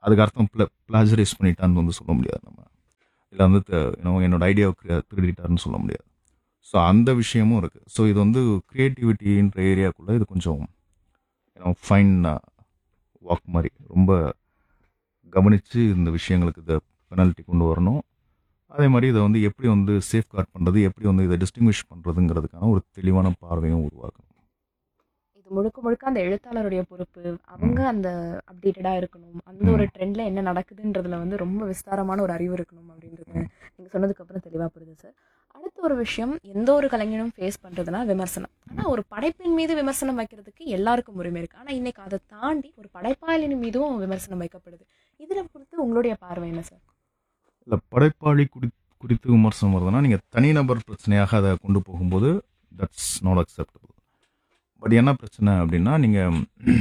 அதுக்கு அர்த்தம் ப்ள பிளாஜரைஸ் பண்ணிட்டான்னு வந்து சொல்ல முடியாது நம்ம இல்லை வந்து த- you know, என்னோட ஐடியாவை திருடிட்டாருன்னு சொல்ல முடியாது ஸோ அந்த விஷயமும் இருக்குது ஸோ இது வந்து க்ரியேட்டிவிட்டின்ற ஏரியாக்குள்ளே இது கொஞ்சம் ஃபைன் வாக் மாதிரி ரொம்ப கவனித்து இந்த விஷயங்களுக்கு இதை பெனல்ட்டி கொண்டு வரணும் அதே மாதிரி இதை வந்து எப்படி வந்து சேஃப் கார்ட் பண்ணுறது எப்படி வந்து இதை டிஸ்டிங்விஷ் பண்ணுறதுங்கிறதுக்கான ஒரு தெளிவான பார்வையும் உருவாக்கணும் இது முழுக்க முழுக்க அந்த எழுத்தாளருடைய பொறுப்பு அவங்க அந்த அப்டேட்டடாக இருக்கணும் அந்த ஒரு ட்ரெண்ட்ல என்ன நடக்குதுன்றதுல வந்து ரொம்ப விஸ்தாரமான ஒரு அறிவு இருக்கணும் அப்படின்றது நீங்கள் சொன்னதுக்கு அப்புறம் தெளிவாக புரியுது சார் அடுத்த ஒரு விஷயம் எந்த ஒரு கலைஞனும் ஃபேஸ் பண்ணுறதுனா விமர்சனம் ஆனால் ஒரு படைப்பின் மீது விமர்சனம் வைக்கிறதுக்கு எல்லாருக்கும் உரிமை இருக்குது ஆனால் இன்னைக்கு அதை தாண்டி ஒரு படைப்பாளின் மீதும் விமர்சனம் வைக்கப்படுது இதில் குறித்து உங்களுடைய பார்வை என்ன சார் இல்லை படைப்பாளி குறி குறித்து விமர்சனம் வருதுன்னா நீங்கள் தனிநபர் பிரச்சனையாக அதை கொண்டு போகும்போது தட்ஸ் நாட் அக்செப்டபிள் பட் என்ன பிரச்சனை அப்படின்னா நீங்கள்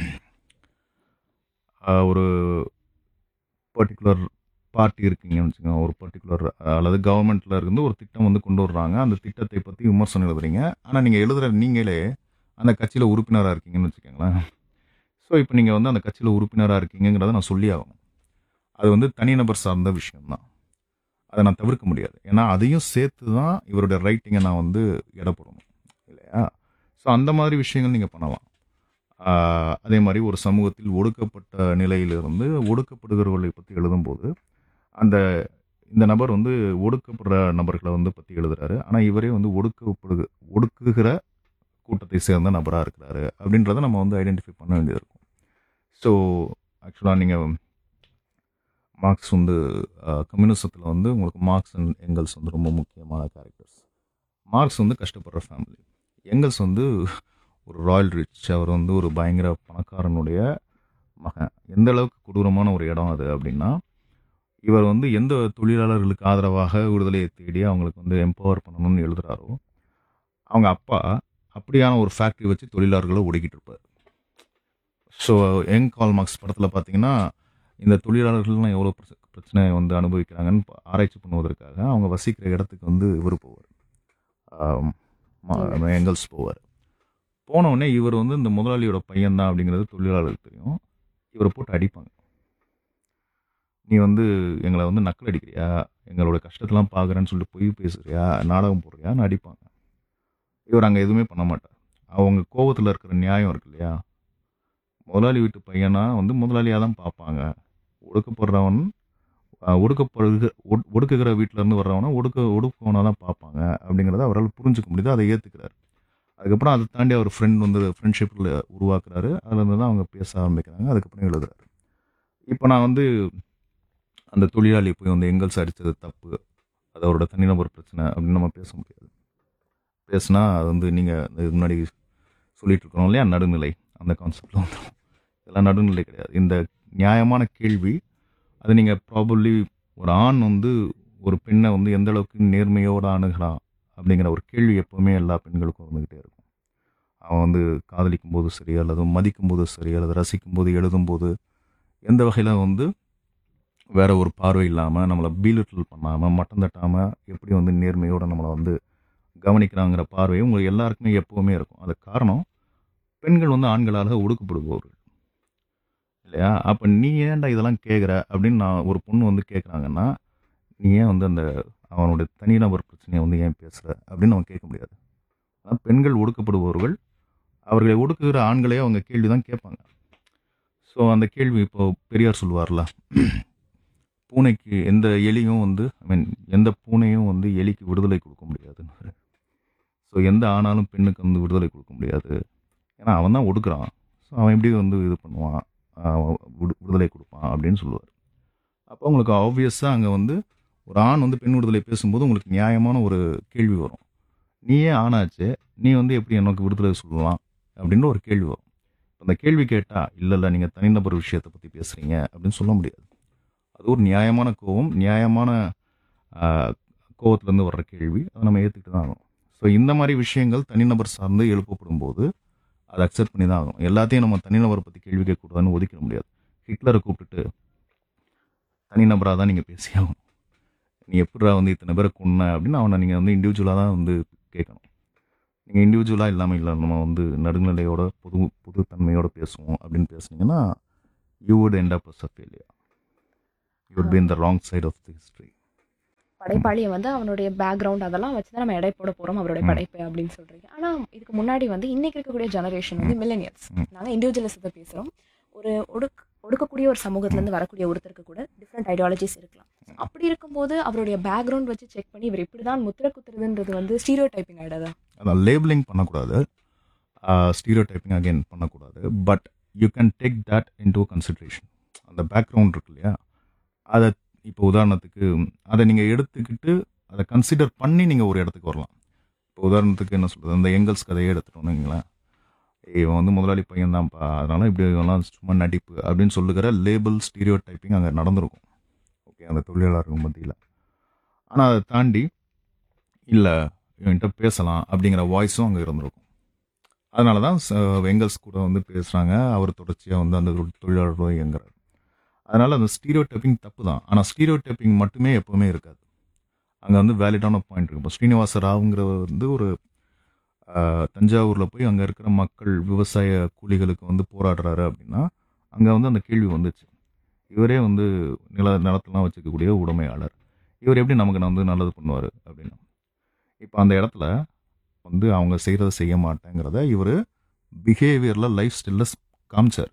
ஒரு பர்டிகுலர் பார்ட்டி இருக்கீங்கன்னு வச்சுக்கோங்க ஒரு பர்டிகுலர் அல்லது கவர்மெண்ட்டில் இருந்து ஒரு திட்டம் வந்து கொண்டு வர்றாங்க அந்த திட்டத்தை பற்றி விமர்சனம் எழுதுறீங்க ஆனால் நீங்கள் எழுதுகிற நீங்களே அந்த கட்சியில் உறுப்பினராக இருக்கீங்கன்னு வச்சுக்கோங்களேன் ஸோ இப்போ நீங்கள் வந்து அந்த கட்சியில் உறுப்பினராக இருக்கீங்கிறத நான் சொல்லி ஆகணும் அது வந்து தனிநபர் சார்ந்த விஷயம்தான் அதை நான் தவிர்க்க முடியாது ஏன்னா அதையும் சேர்த்து தான் இவருடைய ரைட்டிங்கை நான் வந்து எடை போடணும் இல்லையா ஸோ அந்த மாதிரி விஷயங்கள் நீங்கள் பண்ணலாம் ஆஹ் அதே மாதிரி ஒரு சமூகத்தில் ஒடுக்கப்பட்ட நிலையிலிருந்து ஒடுக்கப்படுகிறவர்களை பற்றி எழுதும்போது அந்த இந்த நபர் வந்து ஒடுக்கப்படுற நபர்களை வந்து பற்றி எழுதுறாரு ஆனால் இவரே வந்து ஒடுக்கப்படுக ஒடுக்குகிற கூட்டத்தை சேர்ந்த நபராக இருக்கிறாரு அப்படின்றத நம்ம வந்து ஐடென்டிஃபை பண்ண வேண்டியது இருக்கும் ஸோ ஆக்சுவலாக நீங்கள் மார்க்ஸ் வந்து கம்யூனிசத்தில் வந்து உங்களுக்கு மார்க்ஸ் அண்ட் எங்கல்ஸ் வந்து ரொம்ப முக்கியமான கேரக்டர்ஸ் மார்க்ஸ் வந்து கஷ்டப்படுற ஃபேமிலி எங்கல்ஸ் வந்து ஒரு ராயல் ரிச் அவர் வந்து ஒரு பயங்கர பணக்காரனுடைய மகன் எந்த அளவுக்கு கொடூரமான ஒரு இடம் அது அப்படின்னா இவர் வந்து எந்த தொழிலாளர்களுக்கு ஆதரவாக விடுதலையை தேடி அவங்களுக்கு வந்து எம்பவர் பண்ணணும்னு எழுதுறாரோ அவங்க அப்பா அப்படியான ஒரு ஃபேக்ட்ரி வச்சு தொழிலாளர்களை ஒடுக்கிட்டு இருப்பார் ஸோ யங் கால் மார்க்ஸ் படத்தில் பார்த்தீங்கன்னா இந்த தொழிலாளர்கள்லாம் எவ்வளோ பிரச்ச- பிரச்சனை வந்து அனுபவிக்கிறாங்கன்னு ப- ஆராய்ச்சி பண்ணுவதற்காக அவங்க வசிக்கிற இடத்துக்கு வந்து இவர் போவார் ஆம், மா- எங்கல்ஸ் போவார் போன உடனே இவர் வந்து இந்த முதலாளியோட பையன் தான் அப்படிங்கிறது தொழிலாளருக்கு தெரியும் இவரை போட்டு அடிப்பாங்க நீ வந்து எங்களை வந்து நக்கல் அடிக்கிறியா எங்களோட கஷ்டத்தெல்லாம் பார்க்குறேன்னு சொல்லிட்டு பொய் பேசுறியா நாடகம் போடுறியான்னு அடிப்பாங்க இவர் அங்கே எதுவுமே பண்ண மாட்டார் அவங்க கோவத்தில் இருக்கிற நியாயம் இருக்கு இல்லையா முதலாளி வீட்டு பையனா வந்து முதலாளியாக தான் பார்ப்பாங்க ஒடுக்கப்படுறவன் அஹ், ஒடுக்கப்படுக ஒடு- ஒடுக்குகிற வீட்டில இருந்து வர்றவனை ஒடுக்க ஒடுக்கவனாக தான் பார்ப்பாங்க அப்படிங்கிறத அவரால் புரிஞ்சுக்க முடியுது அதை ஏற்றுக்கிறார் அதுக்கப்புறம் அதை தாண்டி அவர் ஃப்ரெண்ட் வந்து ஃப்ரெண்ட்ஷிப்பில் உருவாக்குறாரு அதுலேருந்து தான் அவங்க பேச ஆரம்பிக்கிறாங்க அதுக்கப்புறம் எழுதுறாரு இப்போ நான் வந்து அந்த தொழிலாளி போய் வந்து எங்கல்ஸ் அடித்தது தப்பு அது அவரோட தனிநபர் பிரச்சனை அப்படின்னு நம்ம பேச முடியாது பேசுனா அது வந்து நீங்கள் இதுக்கு முன்னாடி சொல்லிட்டு இருக்கிறோம் இல்லையா நடுநிலை அந்த கான்செப்டில் வந்துடும் இதெல்லாம் நடுநிலை கிடையாது இந்த நியாயமான கேள்வி அது நீங்கள் ப்ராபப்ளி ஒரு ஆண் வந்து ஒரு பெண்ணை வந்து எந்த அளவுக்கு நேர்மையோடு அணுகிறான் அப்படிங்கிற ஒரு கேள்வி எப்போவுமே எல்லா பெண்களுக்கும் இருந்துக்கிட்டே இருக்கும் அவன் வந்து காதலிக்கும் போது சரி அல்லது மதிக்கும் போது சரி அல்லது ரசிக்கும் போது எழுதும்போது எந்த வகையில் வந்து வேற ஒரு பார்வை இல்லாமல் நம்மளை பீலிட்டில் பண்ணாமல் மட்டம் தட்டாமல் எப்படி வந்து நேர்மையோடு நம்மளை வந்து கவனிக்கிறாங்கிற பார்வை உங்களுக்கு எல்லாருக்குமே எப்போவுமே இருக்கும் அது காரணம் பெண்கள் வந்து ஆண்களால் ஒடுக்கப்படுபவர்கள் இல்லையா அப்போ நீ ஏன்டா இதெல்லாம் கேட்குற அப்படின்னு நான் ஒரு பொண்ணு வந்து கேட்குறாங்கன்னா நீ ஏன் வந்து அந்த அவனுடைய தனிநபர் பிரச்சனையை வந்து ஏன் பேசுகிற அப்படின்னு அவன் கேட்க முடியாது ஆனால் பெண்கள் ஒடுக்கப்படுபவர்கள் அவர்களை ஒடுக்குகிற ஆண்களே அவங்க கேள்வி தான் கேட்பாங்க ஸோ அந்த கேள்வி இப்போ பெரியார் சொல்லுவார்ல பூனைக்கு எந்த எலியும் வந்து ஐ மீன் எந்த பூனையும் வந்து எலிக்கு விடுதலை கொடுக்க முடியாதுன்னு ஸோ எந்த ஆணாலும் பெண்ணுக்கு வந்து விடுதலை கொடுக்க முடியாது ஏன்னா அவன் தான் ஒடுக்குறான் ஸோ அவன் எப்படி வந்து இது பண்ணுவான் அவன் விடு- விடுதலை கொடுப்பான் அப்படின்னு சொல்லுவார் அப்போ உங்களுக்கு ஆப்வியஸாக அங்கே வந்து ஒரு ஆண் வந்து பெண் விடுதலை பேசும்போது உங்களுக்கு நியாயமான ஒரு கேள்வி வரும் நீ ஏன் ஆணாச்சு நீ வந்து எப்படி எனக்கு விடுதலை சொல்லலாம் அப்படின்னு ஒரு கேள்வி வரும் அந்த கேள்வி கேட்டால் இல்லை இல்லை நீங்கள் தனிநபர் விஷயத்தை பற்றி பேசுகிறீங்க அப்படின்னு சொல்ல முடியாது அது ஒரு நியாயமான கோவம் நியாயமான கோவத்துலேருந்து வர்ற கேள்வி அதை நம்ம ஏற்றுக்கிட்டு தான் ஆகணும் ஸோ இந்த மாதிரி விஷயங்கள் தனிநபர் சார்ந்து எழுப்பப்படும் போது அதை அக்செப்ட் பண்ணி தான் ஆகணும் எல்லாத்தையும் நம்ம தனிநபரை பற்றி கேள்வி கேட்கக்கூடாதுன்னு ஒதுக்கிட முடியாது ஹிட்லரை கூப்பிட்டுட்டு தனிநபராக தான் நீங்கள் பேசி ஆகணும் நீ எப்படிடா வந்து இத்தனை பேரை கொன்ன அப்படின்னு அவனை நீங்கள் வந்து இண்டிவிஜுவலாக தான் வந்து கேட்கணும் நீங்கள் இண்டிவிஜுவலாக இல்லாமல் இல்லை நம்ம வந்து நடுநிலையோட பொது பொதுத்தன்மையோட பேசுவோம் அப்படின்னு பேசுனீங்கன்னா you would end up a failure you would be in the wrong side of the history படைப்பாளியை வந்து அவனுடைய பேக்ரவுண்ட் அதெல்லாம் வச்சு தான் நம்ம எடை போட போறோம் அவருடைய ம். படைப்பு அப்படின்னு சொல்றீங்க ஆனா இதுக்கு முன்னாடி வந்து இன்னைக்கு இருக்கக்கூடிய ஜெனரேஷன் வந்து மில்லனியல்ஸ் ம். நாங்க இண்டிவிஜுவலிசத்தை பேசுறோம் ஒரு ஒடுக் ஒடுக்கக்கூடிய ஒரு சமூகத்துல இருந்து வரக்கூடிய ஒருத்தருக்கு கூட டிஃப்ரெண்ட் ஐடியாலஜிஸ் இருக்கலாம் அப்படி இருக்கும்போது அவருடைய பேக்ரவுண்ட் வச்சு செக் பண்ணி இவர் இப்படிதான் முத்திர குத்துறதுன்றது வந்து ஸ்டீரியோ டைப்பிங் ஆயிடாதா அதான் லேபிளிங் பண்ணக்கூடாது ஸ்டீரியோ டைப்பிங் அகைன் பண்ணக்கூடாது but you can take that into consideration அந்த பேக்ரவுண்ட் இருக்கு இல்லையா அதை இப்போ உதாரணத்துக்கு அதை நீங்கள் எடுத்துக்கிட்டு அதை கன்சிடர் பண்ணி நீங்கள் ஒரு இடத்துக்கு வரலாம் இப்போ உதாரணத்துக்கு என்ன சொல்கிறது அந்த எங்கல்ஸ் கதையே எடுத்துட்டோம்னு வைங்களேன் இவன் வந்து முதலாளி பையன் தான்ப்பா அதனால இப்படி இவெல்லாம் சும்மா நடிப்பு அப்படின்னு சொல்லுகிற லேபிள் ஸ்டீரியோ டைப்பிங் அங்கே நடந்திருக்கும் ஓகே அந்த தொழிலாளர்கள் மத்தியில் ஆனால் அதை தாண்டி இல்லை இவன்கிட்ட பேசலாம் அப்படிங்கிற வாய்ஸும் அங்கே இருந்திருக்கும் அதனால தான் வெங்கல்ஸ் கூட வந்து பேசுகிறாங்க அவர் தொடர்ச்சியாக வந்து அந்த தொ- தொழிலாளர்களும் இயங்குறாரு அதனால அந்த ஸ்டீரியோ டைப்பிங் தப்பு தான் ஆனால் ஸ்டீரியோ டைப்பிங் மட்டுமே எப்போவுமே இருக்காது அங்கே வந்து வேலிடான பாயிண்ட் இருக்கு இப்போ ஸ்ரீனிவாச ராவுங்கிறவர் வந்து ஒரு தஞ்சாவூரில் போய் அங்கே இருக்கிற மக்கள் விவசாய கூலிகளுக்கு வந்து போராடுறாரு அப்படின்னா அங்கே வந்து அந்த கேள்வி வந்துச்சு இவரே வந்து நில நிலத்தெல்லாம் வச்சுக்கக்கூடிய உடைமையாளர் இவர் எப்படி நமக்கு வந்து நல்லது பண்ணுவார் அப்படின்னு இப்போ அந்த இடத்துல வந்து அவங்க செய்கிறத செய்ய மாட்டேங்கிறத இவர் பிஹேவியரில் லைஃப் ஸ்டைலில் காமிச்சார்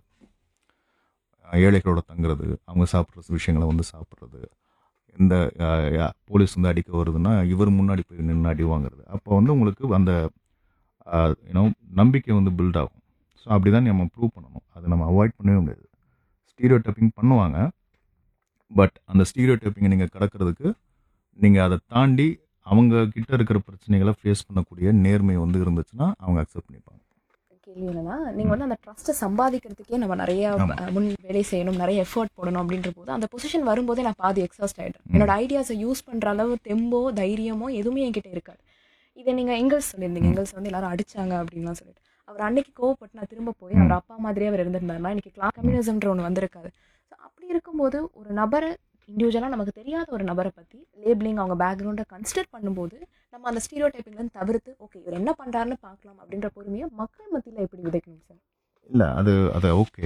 ஏழைகளோட தங்குறது அவங்க சாப்பிட்ற விஷயங்களை வந்து சாப்பிட்றது இந்த அஹ், யா- போலீஸ் வந்து அடிக்க வருதுன்னா இவர் முன்னாடி போய் நின்று அடி வாங்குறது அப்போ வந்து உங்களுக்கு அந்த யூனோ நம்பிக்கை வந்து பில்ட் ஆகும் ஸோ அப்படி தான் நம்ம ப்ரூவ் பண்ணணும் அதை நம்ம அவாய்ட் பண்ணவே முடியாது ஸ்டீரியோ டைப்பிங் பண்ணுவாங்க பட் அந்த ஸ்டீரியோ டைப்பிங்கை நீங்கள் கடக்கிறதுக்கு நீங்கள் அதை தாண்டி அவங்க கிட்ட இருக்கிற பிரச்சனைகளை ஃபேஸ் பண்ணக்கூடிய நேர்மை வந்து இருந்துச்சுன்னா அவங்க அக்செப்ட் பண்ணிப்பாங்க கேள்வி என்னன்னா நீங்க வந்து அந்த ட்ரஸ்ட்டை சம்பாதிக்கிறதுக்கே நம்ம நிறைய ஆமா. அஹ், முன் வேலை செய்யணும் நிறைய எஃபோர்ட் போடணும் அப்படின்ற போது அந்த பொசிஷன் வரும்போதே நான் பாதி எக்ஸாஸ்ட் ஆயிடுறேன் ம். என்னோட ஐடியாஸை யூஸ் பண்ற அளவு தெம்போ தைரியமோ எதுவுமே என்கிட்ட இருக்காது இதை நீங்க எங்கல்ஸ் சொல்லியிருந்தீங்க ம். எங்கல்ஸ் வந்து எல்லாரும் அடிச்சாங்க அப்படின்லாம் சொல்லிட்டு அவர் அன்னைக்கு கோவப்பட்டு நான் திரும்ப போய் ம். அவர் அப்பா மாதிரியே அவர் இருந்திருந்தாருன்னா இன்னைக்கு கிளா கம்யூனிசம்ன்ற ஒன்று வந்திருக்காது ஸோ அப்படி இருக்கும்போது ஒரு நபரை இண்டிவிஜுவலாக நமக்கு தெரியாத ஒரு நபரை பற்றி லேபிளிங் அவங்க பேக்ரவுண்டை கன்சிடர் பண்ணும்போது நம்ம அந்த ஸ்டீரியோ டைப்பிங்லேருந்து தவிர்த்து ஓகே இவர் என்ன பண்ணுறாருன்னு பார்க்கலாம் அப்படின்ற பொறுமையை மக்கள் மத்தியில் எப்படி விதைக்கணும் சார் இல்லை அது அது ஓகே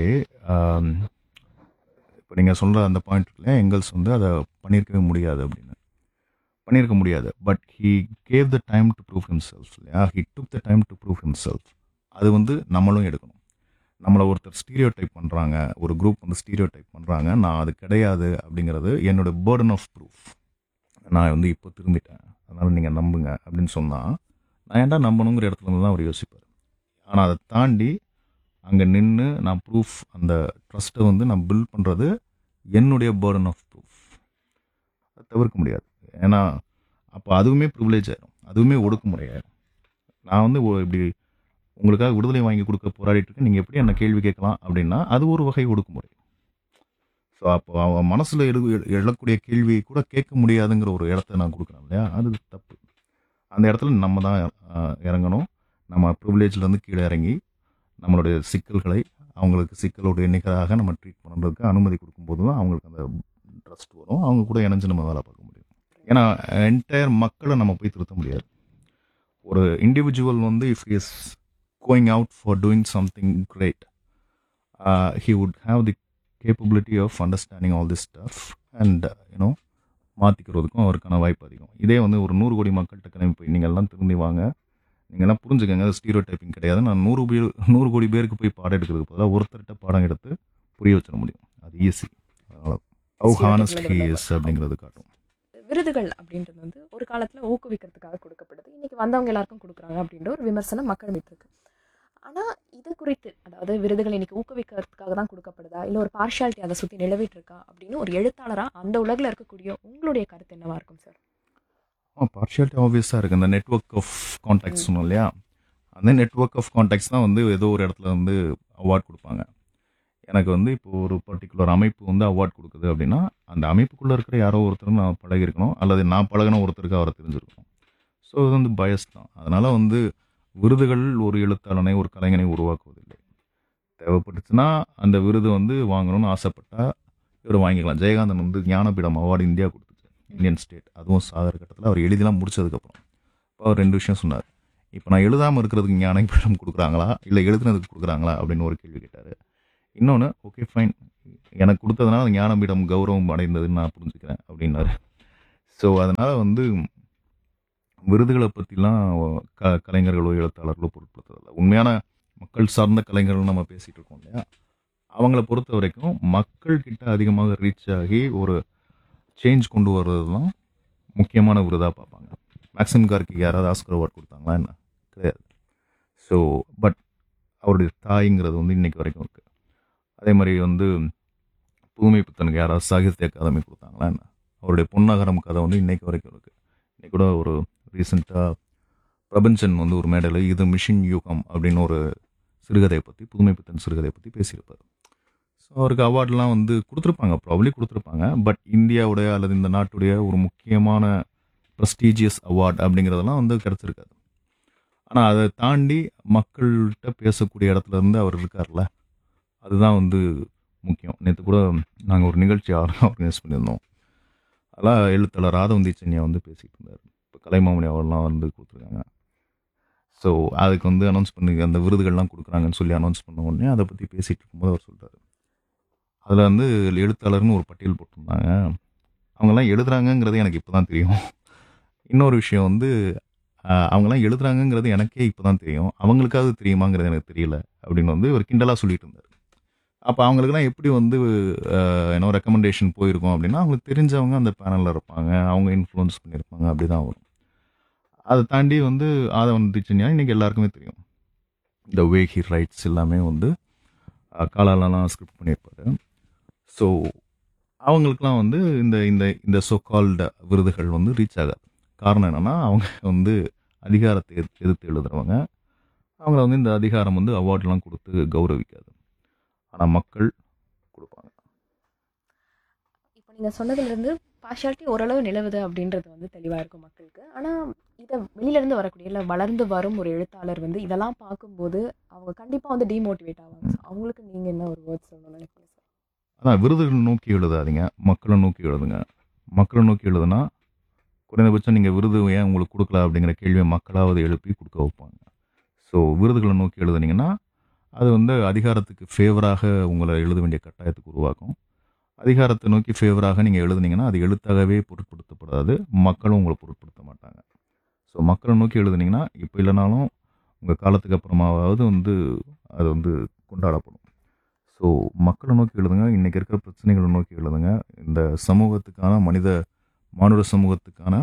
இப்போ நீங்கள் சொல்கிற அந்த பாயிண்ட் இருக்குல்ல எங்கல்ஸ் வந்து அதை பண்ணியிருக்கவே முடியாது அப்படின்னு பண்ணியிருக்க முடியாது but he gave the time to prove himself இல்லையா he took the time to prove himself அது வந்து நம்மளும் எடுக்கணும் நம்மளை ஒருத்தர் ஸ்டீரியோ டைப் பண்ணுறாங்க ஒரு குரூப் வந்து ஸ்டீரியோ டைப் பண்ணுறாங்க நான் அது கிடையாது அப்படிங்கிறது என்னோட burden ஆஃப் ப்ரூஃப் நான் வந்து இப்போ திரும்பிட்டேன் அதனால் நீங்கள் நம்புங்க அப்படின்னு சொன்னால் நான் ஏன்டா நம்பணுங்கிற இடத்துல இருந்து தான் அவர் யோசிப்பார் ஆனால் அதை தாண்டி அங்கே நின்று நான் ப்ரூஃப் அந்த ட்ரஸ்ட்டை வந்து நான் பில்ட் பண்ணுறது என்னுடைய burden ஆஃப் ப்ரூஃப் அதை தவிர்க்க முடியாது ஏன்னா அப்போ அதுவுமே ப்ரிவிலேஜ் ஆயிடும் அதுவுமே ஒடுக்குமுறையாயிடும் நான் வந்து ஒ- இப்படி உங்களுக்காக விடுதலை வாங்கி கொடுக்க போராடிட்டு இருக்கேன் நீங்கள் எப்படி என்ன கேள்வி கேட்கலாம் அப்படின்னா அது ஒரு வகை ஒடுக்குமுறை ஸோ அப்போ அவன் மனசில் எழு எழக்கூடிய கேள்வியை கூட கேட்க முடியாதுங்கிற ஒரு இடத்த நான் கொடுக்குறேன் இல்லையா அது தப்பு அந்த இடத்துல நம்ம தான் அஹ், இறங்கணும் நம்ம ப்ரிவிலேஜ்லேருந்து கீழே இறங்கி நம்மளுடைய சிக்கல்களை அவங்களுக்கு சிக்கலோடைய நிகராக நம்ம ட்ரீட் பண்ணுறதுக்கு அனுமதி கொடுக்கும்போது தான் அவங்களுக்கு அந்த ட்ரஸ்ட் வரும் அவங்க கூட இணைஞ்சு நம்ம வேலை பார்க்க முடியும் ஏன்னா என்டையர் மக்களை நம்ம போய் திருத்த முடியாது ஒரு இண்டிவிஜுவல் வந்து if is going out for doing something great he would have the capability of understanding all this stuff and you know மாற்றிக்கிறதுக்கும் அவருக்கான வாய்ப்பு அதிகம் இதே வந்து ஒரு நூறு கோடி மக்கள்கிட்ட கிளம்பி போய் நீங்கள் எல்லாம் திரும்பி வாங்க நீங்கள் எல்லாம் புரிஞ்சுக்கங்க அது ஸ்டீரியோ டைப்பிங் கிடையாது நான் நூறு பேர் நூறு கோடி பேருக்கு போய் பாடம் எடுக்கிறதுக்கு பதிலாக ஒருத்தர்கிட்ட பாடம் எடுத்து புரிய வச்சிட முடியும் அது ஈஸி அதனால் ஹவு ஹானஸ்ட் ஹீ இஸ் அப்படிங்கிறது காட்டும் விருதுகள் அப்படின்றது வந்து ஒரு காலத்தில் ஊக்குவிக்கிறதுக்காக கொடுக்கப்படுது இன்னைக்கு வந்தவங்க எல்லாருக்கும் கொடுக்குறாங்க அப்படின்ற ஒரு விமர்சனம் மக்கள் மீது இருக்கு ஆனால் இது குறித்து அதாவது விருதுகள் இன்னைக்கு ஊக்குவிக்கிறதுக்காக தான் கொடுக்கப்படுதா இல்லை ஒரு பார்ஷியாலிட்டி அதை சுற்றி நிலவிட்டு இருக்கா அப்படின்னு ஒரு எழுத்தாளராக அந்த உலகில் இருக்கக்கூடிய உங்களுடைய கருத்து என்னவா இருக்கும் சார் பார்ஷியாலிட்டி ஆப்வியஸாக இருக்குது அந்த நெட்ஒர்க் ஆஃப் கான்டாக்ட்ஸ் சொன்னோம் இல்லையா அந்த நெட்ஒர்க் ஆஃப் கான்டாக்ட்ஸ் தான் வந்து ஏதோ ஒரு இடத்துல வந்து அவார்ட் கொடுப்பாங்க எனக்கு வந்து இப்போ ஒரு பர்டிகுலர் அமைப்பு வந்து அவார்ட் கொடுக்குது அப்படின்னா அந்த அமைப்புக்குள்ளே இருக்கிற யாரோ ஒருத்தர் நான் பழகிருக்கணும் அல்லது நான் பழகின ஒருத்தருக்கு அவரை தெரிஞ்சிருக்கணும் ஸோ இது வந்து பயஸ் தான் அதனால் வந்து விருதுகள் ஒரு எழுத்தாளனை ஒரு கலைஞனை உருவாக்குவதில்லை தேவைப்பட்டுச்சுன்னா அந்த விருது வந்து வாங்கணும்னு ஆசைப்பட்டா இவர் வாங்கிக்கலாம் ஜெயகாந்தன் வந்து ஞானபீடம் அவார்டு இந்தியா கொடுத்துச்சு இந்தியன் ஸ்டேட் அதுவும் சாகர கட்டத்தில் அவர் எழுதிலாம் முடிச்சதுக்கப்புறம் இப்போ அவர் ரெண்டு விஷயம் சொன்னார் இப்போ நான் எழுதாமல் இருக்கிறதுக்கு ஞானபீடம் கொடுக்குறாங்களா இல்லை எழுதுனதுக்கு கொடுக்குறாங்களா அப்படின்னு ஒரு கேள்வி கேட்டார் இன்னொன்று ஓகே ஃபைன் எனக்கு கொடுத்ததுனால அந்த ஞானபீடம் கௌரவம் அடைந்ததுன்னு நான் புரிஞ்சுக்கிறேன் அப்படின்னாரு ஸோ அதனால் வந்து விருதுகளை பற்றிலாம் க கலைஞர்களோ எழுத்தாளர்களோ பொருட்படுத்துறதில்ல உண்மையான மக்கள் சார்ந்த கலைஞர்கள் நம்ம பேசிகிட்டு இருக்கோம் இல்லையா அவங்கள பொறுத்த வரைக்கும் மக்கள் கிட்ட அதிகமாக ரீச் ஆகி ஒரு சேஞ்ச் கொண்டு வர்றது தான் முக்கியமான விருதாக பார்ப்பாங்க மேக்சிம் கார்க்கு யாராவது ஆஸ்கர் அவார்ட் கொடுத்தாங்களா என்ன கிடையாது ஸோ பட் அவருடைய தாய்ங்கிறது வந்து இன்னைக்கு வரைக்கும் இருக்குது அதே மாதிரி வந்து புதுமை புத்தனுக்கு யாராவது சாகித்ய அகாதமி கொடுத்தாங்களா என்ன அவருடைய பொன்னகரம் கதை வந்து இன்னைக்கு வரைக்கும் இருக்குது இன்னைக்கு கூட ஒரு ரீசெண்டாக பிரபஞ்சன் வந்து ஒரு மேடையில் இது மிஷின் யூகம் அப்படின்னு ஒரு சிறுகதையை பற்றி புதுமை புத்தன் சிறுகதையை பற்றி பேசியிருப்பார் ஸோ அவருக்கு அவார்ட்லாம் வந்து கொடுத்துருப்பாங்க ப்ராப்ளி கொடுத்துருப்பாங்க பட் இந்தியாவுடைய அல்லது இந்த நாட்டுடைய ஒரு முக்கியமான ப்ரெஸ்டீஜியஸ் அவார்ட் அப்படிங்கிறதெல்லாம் வந்து கிடச்சிருக்காது ஆனால் அதை தாண்டி மக்கள்கிட்ட பேசக்கூடிய இடத்துல இருந்து அவர் இருக்கார்ல அதுதான் வந்து முக்கியம் நேற்று கூட நாங்கள் ஒரு நிகழ்ச்சி ஆர்கனைஸ் பண்ணியிருந்தோம் அதெல்லாம் எழுத்தாளர் ராதவந்தி சென்னியா வந்து பேசிகிட்டு இருந்தார் இப்போ கலைமாமணி அவர்லாம் வந்து கொடுத்துருக்காங்க ஸோ அதுக்கு வந்து அனௌன்ஸ் பண்ணி அந்த விருதுகள்லாம் கொடுக்குறாங்கன்னு சொல்லி அனௌன்ஸ் பண்ண உடனே அதை பற்றி பேசிகிட்டு இருக்கும்போது அவர் சொல்கிறார் அதில் வந்து எழுத்தாளர்னு ஒரு பட்டியல் போட்டிருந்தாங்க அவங்கெல்லாம் எழுதுறாங்கங்கிறது எனக்கு இப்போ தான் தெரியும் இன்னொரு விஷயம் வந்து ஆஹ், அவங்கெல்லாம் எழுதுறாங்கங்கிறது எனக்கே இப்போ தான் தெரியும் அவங்களுக்காவது தெரியுமாங்கிறது எனக்கு தெரியல அப்படின்னு வந்து ஒரு கிண்டலாக சொல்லிட்டு இருந்தார் அப்போ அவங்களுக்குலாம் எப்படி வந்து என்ன ரெக்கமெண்டேஷன் போயிருக்கும் அப்படின்னா அவங்களுக்கு தெரிஞ்சவங்க அந்த பேனலில் இருப்பாங்க அவங்க இன்ஃப்ளூயன்ஸ் பண்ணியிருப்பாங்க அப்படி தான் வரும் அதை தாண்டி வந்து ஆதவன் டிச்சன்யா இன்னைக்கு எல்லாருக்குமே தெரியும் இந்த வே ஹி ரைட்ஸ் எல்லாமே வந்து அஹ், காலாலலாம் ஸ்கிரிப்ட் பண்ணியிருப்பாரு ஸோ அவங்களுக்குலாம் வந்து இந்த இந்த இந்த சொக்கால்டு விருதுகள் வந்து ரீச் ஆகாது காரணம் என்னென்னா அவங்க வந்து அதிகாரத்தை எதிர்த்து எதிர்த்து எழுதுறவங்க அவங்கள வந்து இந்த அதிகாரம் வந்து அவார்ட்லாம் கொடுத்து கௌரவிக்காது ஆனால் மக்கள் கொடுப்பாங்க இப்போ நீங்க சொன்னதுல இருந்து பார்ஷாலிட்டி ஓரளவு நிலவுது அப்படின்றது வந்து தெளிவா இருக்கும் மக்களுக்கு ஆனா இதை வெளியில இருந்து வரக்கூடிய இல்ல வளர்ந்து வரும் ஒரு எழுத்தாளர் வந்து இதெல்லாம் பார்க்கும்போது அவங்க கண்டிப்பா வந்து டிமோட்டிவேட் ஆவாங்க So, அவங்களுக்கு நீங்க என்ன ஒரு வேர்ட் சொல்லணும்னு நினைக்கிறீங்க சார் அதான் விருதுகள் நோக்கி எழுதாதீங்க மக்களை நோக்கி எழுதுங்க மக்களை நோக்கி எழுதுனா குறைந்தபட்சம் நீங்கள் விருது ஏன் உங்களுக்கு கொடுக்கல அப்படிங்கிற கேள்வியை மக்களாவது எழுப்பி கொடுக்க வைப்பாங்க ஸோ விருதுகளை நோக்கி எழுதுனீங்கன்னா அது வந்து அதிகாரத்துக்கு ஃபேவராக உங்களை எழுத வேண்டிய கட்டாயத்துக்கு உருவாக்கும் அதிகாரத்தை நோக்கி ஃபேவராக நீங்கள் எழுதுனீங்கன்னா அது எழுத்தாகவே பொருட்படுத்தப்படாது மக்களும் உங்களை பொருட்படுத்த மாட்டாங்க ஸோ மக்களை நோக்கி எழுதுனீங்கன்னா இப்போ இல்லைனாலும் உங்கள் காலத்துக்கு அப்புறமாவது வந்து அது வந்து கொண்டாடப்படும் ஸோ மக்களை நோக்கி எழுதுங்க இன்றைக்கி இருக்கிற பிரச்சனைகளை நோக்கி எழுதுங்க இந்த சமூகத்துக்கான மனித மானுட சமூகத்துக்கான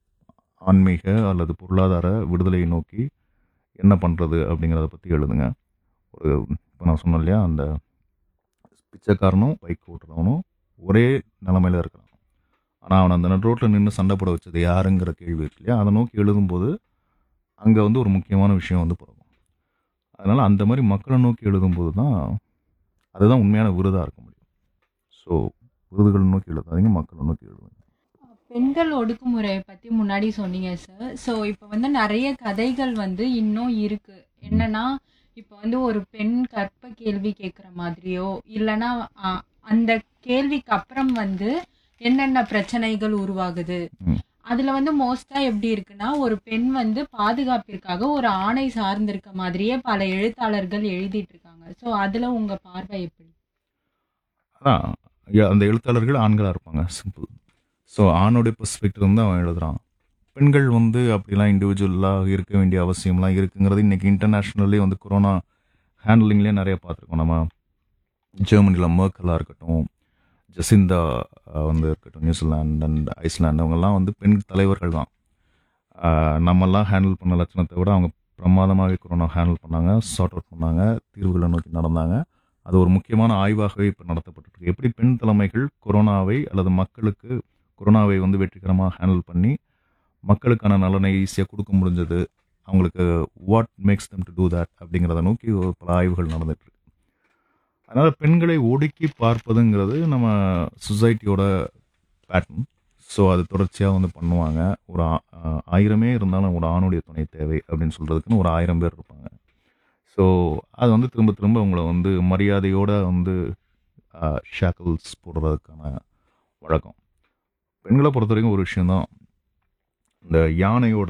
ஆன்மீக அல்லது பொருளாதார விடுதலையை நோக்கி என்ன பண்ணுறது அப்படிங்கிறத பற்றி எழுதுங்க ஒரு இப்போ நான் சொன்னேன் இல்லையா அந்த பிச்சைக்காரனும் பைக் ஓட்டுறவனும் ஒரே நிலமையில இருக்கிறான் ஆனால் அவனை அந்த நடு ரோட்டில் நின்று சண்டை போட வச்சது யாருங்கிற கேள்வி இருக்கு இல்லையா அதை நோக்கி எழுதும்போது அங்கே வந்து ஒரு முக்கியமான விஷயம் வந்து பிறக்கும் அதனால் அந்த மாதிரி மக்களை நோக்கி எழுதும்போது தான் அதுதான் உண்மையான விருதாக இருக்க முடியும் ஸோ விருதுகளை நோக்கி எழுதாதீங்க மக்களை நோக்கி எழுதுங்க பெண்கள் ஒடுக்குமுறையை பத்தி முன்னாடி சொன்னீங்க சார் ஸோ இப்போ வந்து நிறைய கதைகள் வந்து இன்னும் இருக்கு என்னன்னா இப்போ வந்து ஒரு பெண் கற்ப கேள்வி கேட்குற மாதிரியோ இல்லைன்னா ஆ, அந்த கேள்விக்கு அப்புறம் வந்து என்னென்ன பிரச்சனைகள் உருவாகுது ம். அதுல வந்து மோஸ்டா எப்படி இருக்குன்னா ஒரு பெண் வந்து பாதுகாப்பிற்காக ஒரு ஆணை சார்ந்திருக்க மாதிரியே பல எழுத்தாளர்கள் எழுதிட்டு இருக்காங்க ஸோ அதுல உங்க பார்வை எப்படி அதான் ய- அந்த எழுத்தாளர்கள் ஆண்களாக இருப்பாங்க சிம்பிள் ஸோ ஆணுடைய பெர்ஸ்பெக்டிவ் வந்து அவன் எழுதுறான் பெண்கள் வந்து அப்படிலாம் இண்டிவிஜுவலாக இருக்க வேண்டிய அவசியம்லாம் இருக்குங்கிறது இன்னைக்கு இன்டர்நேஷ்னல்லே வந்து கொரோனா ஹேண்ட்லிங்லேயே நிறைய பார்த்துருக்கோம் நம்ம ஜெர்மனியில் மர்க்கலாக இருக்கட்டும் ஜசிந்தா அஹ், வந்து இருக்கட்டும் நியூசிலாந்து அண்ட் ஐஸ்லாந்து அவங்கெல்லாம் வந்து பெண் தலைவர்கள் தான் அஹ், நம்மெல்லாம் ஹேண்டில் பண்ண லட்சணத்தை விட அவங்க பிரமாதமாகவே கொரோனா ஹேண்டில் பண்ணாங்க சார்ட் அவுட் பண்ணாங்க தீர்வுகளை நோக்கி நடந்தாங்க அது ஒரு முக்கியமான ஆய்வாகவே இப்போ நடத்தப்பட்டிருக்கு எப்படி பெண் தலைமைகள் கொரோனாவை அல்லது மக்களுக்கு கொரோனாவை வந்து வெற்றிகரமாக ஹேண்டில் பண்ணி மக்களுக்கான நலனை ஈஸியாக கொடுக்க முடிஞ்சது அவங்களுக்கு what makes them to do that அப்படிங்கிறத நோக்கி ஒரு பல ஆய்வுகள் நடந்துட்டு இருக்கு அதனால் பெண்களை ஒடுக்கி பார்ப்பதுங்கிறது நம்ம சொசைட்டியோட பேட்டர்ன் ஸோ அது தொடர்ச்சியாக வந்து பண்ணுவாங்க ஒரு ஆ- ஆ- ஆயிரமே இருந்தாலும் ஒரு ஆணுடைய துணை தேவை அப்படின்னு சொல்கிறதுக்குன்னு ஒரு ஆயிரம் பேர் இருப்பாங்க ஸோ அது வந்து திரும்ப திரும்ப அவங்கள வந்து மரியாதையோட வந்து ஷேக்கல்ஸ் போடுறதுக்கான வழக்கம் பெண்களை பொறுத்த வரைக்கும் ஒரு விஷயந்தான் இந்த யானையோட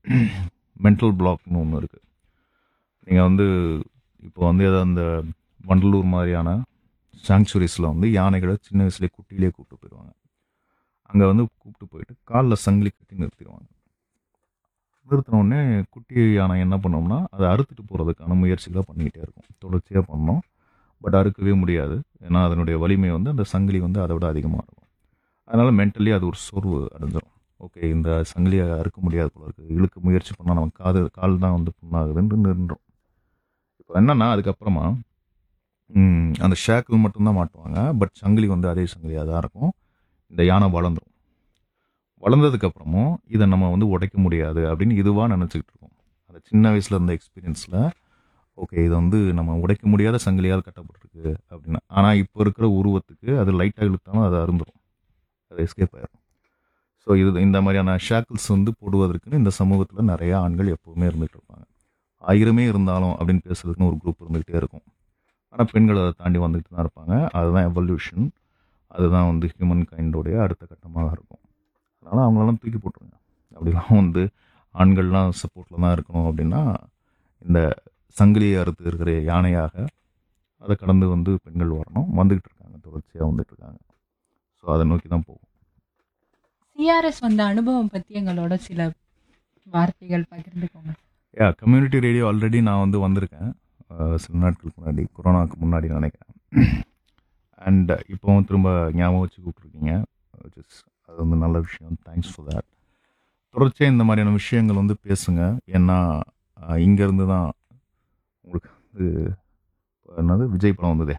மென்டல் பிளாக்னு ஒன்று இருக்குது நீங்கள் வந்து இப்போ வந்து ஏதாவது அந்த வண்டலூர் மாதிரியான சாங்சுரிஸில் வந்து யானைகளை சின்ன வயசுலேயே குட்டியிலே கூப்பிட்டு போயிடுவாங்க அங்கே வந்து கூப்பிட்டு போயிட்டு காலில் சங்கிலி கட்டி நிறுத்திடுவாங்க நிறுத்தின உடனே குட்டி யானை என்ன பண்ணோம்னா அதை அறுத்துட்டு போகிறதுக்கான முயற்சிகளை பண்ணிக்கிட்டே இருக்கும் தொடர்ச்சியாக பண்ணோம் பட் அறுக்கவே முடியாது ஏன்னா அதனுடைய வலிமை வந்து அந்த சங்கிலி வந்து அதை விட அதிகமாக இருக்கும் அதனால் மென்டலி அது ஒரு சோர்வு அடைஞ்சிரும் ஓகே இந்த சங்கிலியை அறுக்க முடியாது போல இருக்குது இழுக்க முயற்சி பண்ணால் நம்ம காது கால் தான் வந்து புண்ணாகுதுன்னு நின்றோம் இப்போ என்னன்னா அதுக்கப்புறமா ம், அந்த ஷேக்கிள் மட்டும்தான் மாட்டுவாங்க பட் சங்கிலி வந்து அதே சங்கிலியாக தான் இருக்கும் இந்த யானை வளர்ந்துரும் வளர்ந்ததுக்கு அப்புறமும் இதை நம்ம வந்து உடைக்க முடியாது அப்படின்னு இதுவாக நினச்சிக்கிட்டு இருக்கோம் அந்த சின்ன வயசில் இருந்த எக்ஸ்பீரியன்ஸில் ஓகே இது வந்து நம்ம உடைக்க முடியாத சங்கிலியால் கட்டப்பட்டிருக்கு அப்படின்னு ஆனால் இப்போ இருக்கிற உருவத்துக்கு அது லைட்டாக இழுத்தாலும் அது அருந்துரும் அது எஸ்கேப் ஆயிரும் ஸோ இது இந்த மாதிரியான ஷேக்கிள்ஸ் வந்து போடுவதற்குன்னு இந்த சமூகத்தில் நிறைய ஆண்கள் எப்போவுமே இருந்துகிட்டு இருப்பாங்க ஆயிரமே இருந்தாலும் அப்படின்னு பேசுறதுக்குன்னு ஒரு குரூப் இருந்துகிட்டே இருக்கும் ஆனால் பெண்கள் அதை தாண்டி வந்துட்டு தான் இருப்பாங்க அதுதான் எவல்யூஷன் அதுதான் வந்து ஹியூமன் கைண்டோடைய அடுத்த கட்டமாக இருக்கும் அதனால் அவங்களெல்லாம் தூக்கி போட்டுருங்க அப்படிலாம் வந்து ஆண்கள்லாம் சப்போர்ட்டில் தான் இருக்கணும் அப்படின்னா இந்த சங்கிலியை அறுத்து இருக்கிற யானையாக அதை கடந்து வந்து பெண்கள் வரணும் வந்துக்கிட்டு இருக்காங்க தொடர்ச்சியாக வந்துட்டு இருக்காங்க ஸோ அதை நோக்கி தான் போகும் சிஆர்எஸ் வந்த அனுபவம் பத்தி எங்களோட சில வார்த்தைகள் பகிர்ந்துக்கோங்க யா கம்யூனிட்டி ரேடியோ ஆல்ரெடி நான் வந்து வந்திருக்கேன் அஹ் சில நாட்களுக்கு முன்னாடி கொரோனாவுக்கு முன்னாடி நினைக்கிறேன் அண்ட் இப்போவும் திரும்ப ஞாபகம் வச்சு கூப்பிட்ருக்கீங்க which is அது வந்து நல்ல விஷயம் தேங்க்ஸ் ஃபார் தேட் தொடர்ச்சியாக இந்த மாதிரியான விஷயங்கள் வந்து பேசுங்க ஏன்னா அஹ், இங்கேருந்து தான் உங்களுக்கு வந்து என்னது விஜய் படம் வந்ததே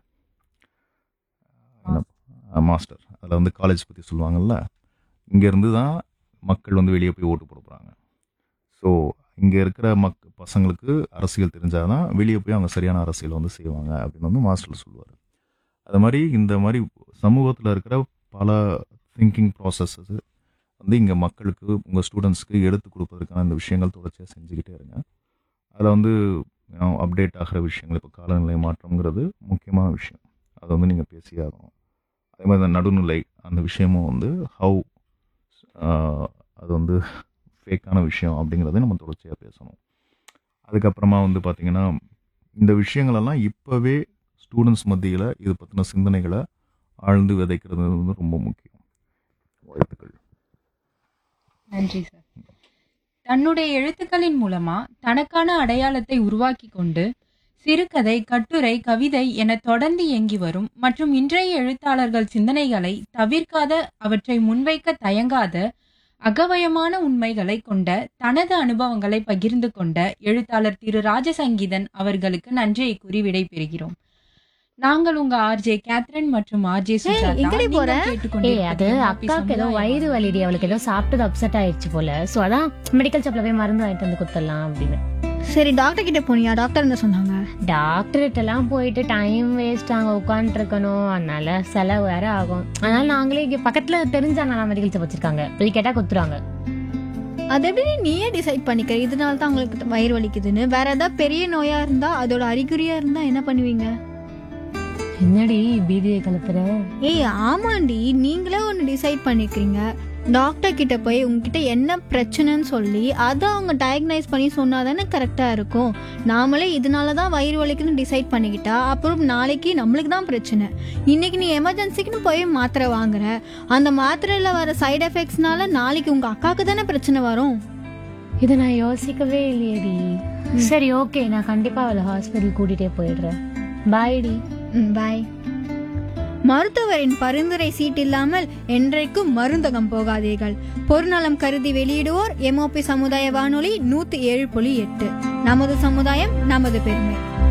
என்ன மாஸ்டர் அதில் வந்து காலேஜ் பற்றி சொல்லுவாங்கல்ல இங்கேருந்து தான் மக்கள் வந்து வெளியே போய் ஓட்டு போட போகிறாங்க ஸோ இங்கே இருக்கிற மக் பசங்களுக்கு அரசியல் தெரிஞ்சால் தான் வெளியே போய் அவங்க சரியான அரசியல் வந்து செய்வாங்க அப்படின்னு வந்து மாஸ்டர் சொல்லுவார் அது மாதிரி இந்த மாதிரி சமூகத்தில் இருக்கிற பல திங்கிங் ப்ராசஸஸ் வந்து இங்கே மக்களுக்கு உங்கள் ஸ்டூடெண்ட்ஸ்க்கு எடுத்து கொடுப்பதற்கான இந்த விஷயங்கள் தொடர்ச்சியாக செஞ்சுக்கிட்டே இருங்க அதில் வந்து அப்டேட் ஆகிற விஷயங்கள் இப்போ காலநிலை மாற்றம்ங்கிறது முக்கியமான விஷயம் அதை வந்து நீங்கள் பேசியே ஆகணும் அதே மாதிரி இந்த நடுநிலை அந்த விஷயமும் வந்து ஹவு அது வந்து ஃபேக்கான விஷயம் அப்படிங்கிறத நம்ம தொடர்ச்சியாக பேசணும் அதுக்கப்புறமா வந்து பார்த்திங்கன்னா இந்த விஷயங்களெல்லாம் இப்போவே ஸ்டூடெண்ட்ஸ் மத்தியில் இது பற்றின சிந்தனைகளை ஆழ்ந்து விதைக்கிறது வந்து ரொம்ப முக்கியம் வாழ்த்துக்கள் நன்றி சார் தன்னுடைய எழுத்துக்களின் மூலமா தனக்கான அடையாளத்தை உருவாக்கி கொண்டு சிறுகதை கட்டுரை கவிதை என தொடர்ந்து இயங்கி வரும் மற்றும் இன்றைய எழுத்தாளர்கள் சிந்தனைகளை தவிர்க்காத அவற்றை முன்வைக்க தயங்காத அகவயமான உண்மைகளை கொண்ட தனது அனுபவங்களை பகிர்ந்து கொண்ட எழுத்தாளர் திரு ராஜசங்கீதன் அவர்களுக்கு நன்றியை கூறி விடைபெறுகிறோம் நாங்கள் உங்க ஆர்ஜே கேத்ரின் மற்றும் ஆர்ஜே சுஜாதா எங்கடி போற? நீங்கள் ஏய் அது கேட்டுக்கொண்டிருப்பது அக்காவுக்கு ஏதோ சமுதாய வயிறு வலிடி அவளுக்கு ஏதோ சாப்பிட்டது அப்செட் ஆயிடுச்சு போல சோ அதான் மெடிக்கல் ஷாப்ல போய் மருந்து வாங்கிட்டு வந்து குத்தலாம் அப்படின்னு சரி டாக்டர் கிட்ட போனியா டாக்டர் என்ன சொன்னாங்க டாக்டர்கிட்ட எல்லாம் போயிட்டு டைம் வேஸ்ட் அங்க உட்காந்துட்டு இருக்கணும் அதனால செலவு வேற ஆகும் அதனால நாங்களே இங்க பக்கத்துல தெரிஞ்ச அண்ணா மெடிக்கல் ஷாப் வச்சிருக்காங்க போய் கேட்டா குத்துறாங்க அது எப்படி நீயே டிசைட் பண்ணிக்கிற இதனால தான் உங்களுக்கு வயிறு வலிக்குதுன்னு வேற ஏதாவது பெரிய நோயா இருந்தா அதோட அறிகுறியா இருந்தா என்ன பண்ணுவீங்க என்னடி பீதியை கலப்புற ஏய் ஆமாண்டி நீங்களே ஒன்று டிசைட் பண்ணிக்கிறீங்க டாக்டர் கிட்ட போய் உங்ககிட்ட என்ன பிரச்சனைன்னு சொல்லி அதை அவங்க டயக்னைஸ் பண்ணி சொன்னா தானே கரெக்டாக இருக்கும் நாமளே இதனால தான் வயிறு வலிக்குன்னு டிசைட் பண்ணிக்கிட்டா அப்புறம் நாளைக்கு நம்மளுக்கு தான் பிரச்சனை இன்னைக்கு நீ எமர்ஜென்சிக்குன்னு போய் மாத்திரை வாங்குற அந்த மாத்திரையில் வர சைடு எஃபெக்ட்ஸ்னால நாளைக்கு உங்கள் அக்காவுக்கு தானே பிரச்சனை வரும் இதை நான் யோசிக்கவே இல்லையேடி சரி ஓகே நான் கண்டிப்பா அவளை ஹாஸ்பிட்டல் கூட்டிட்டே போயிடுறேன் பாய்டி ம் பாய் மருத்துவரின் பரிந்துரை சீட் இல்லாமல் என்றைக்கும் மருந்தகம் போகாதீர்கள் பொருநலம் கருதி வெளியிடுவோர் எம்ஓபி சமுதாய வானொலி நூத்தி ஏழு புள்ளி எட்டு நமது சமுதாயம் நமது பெருமை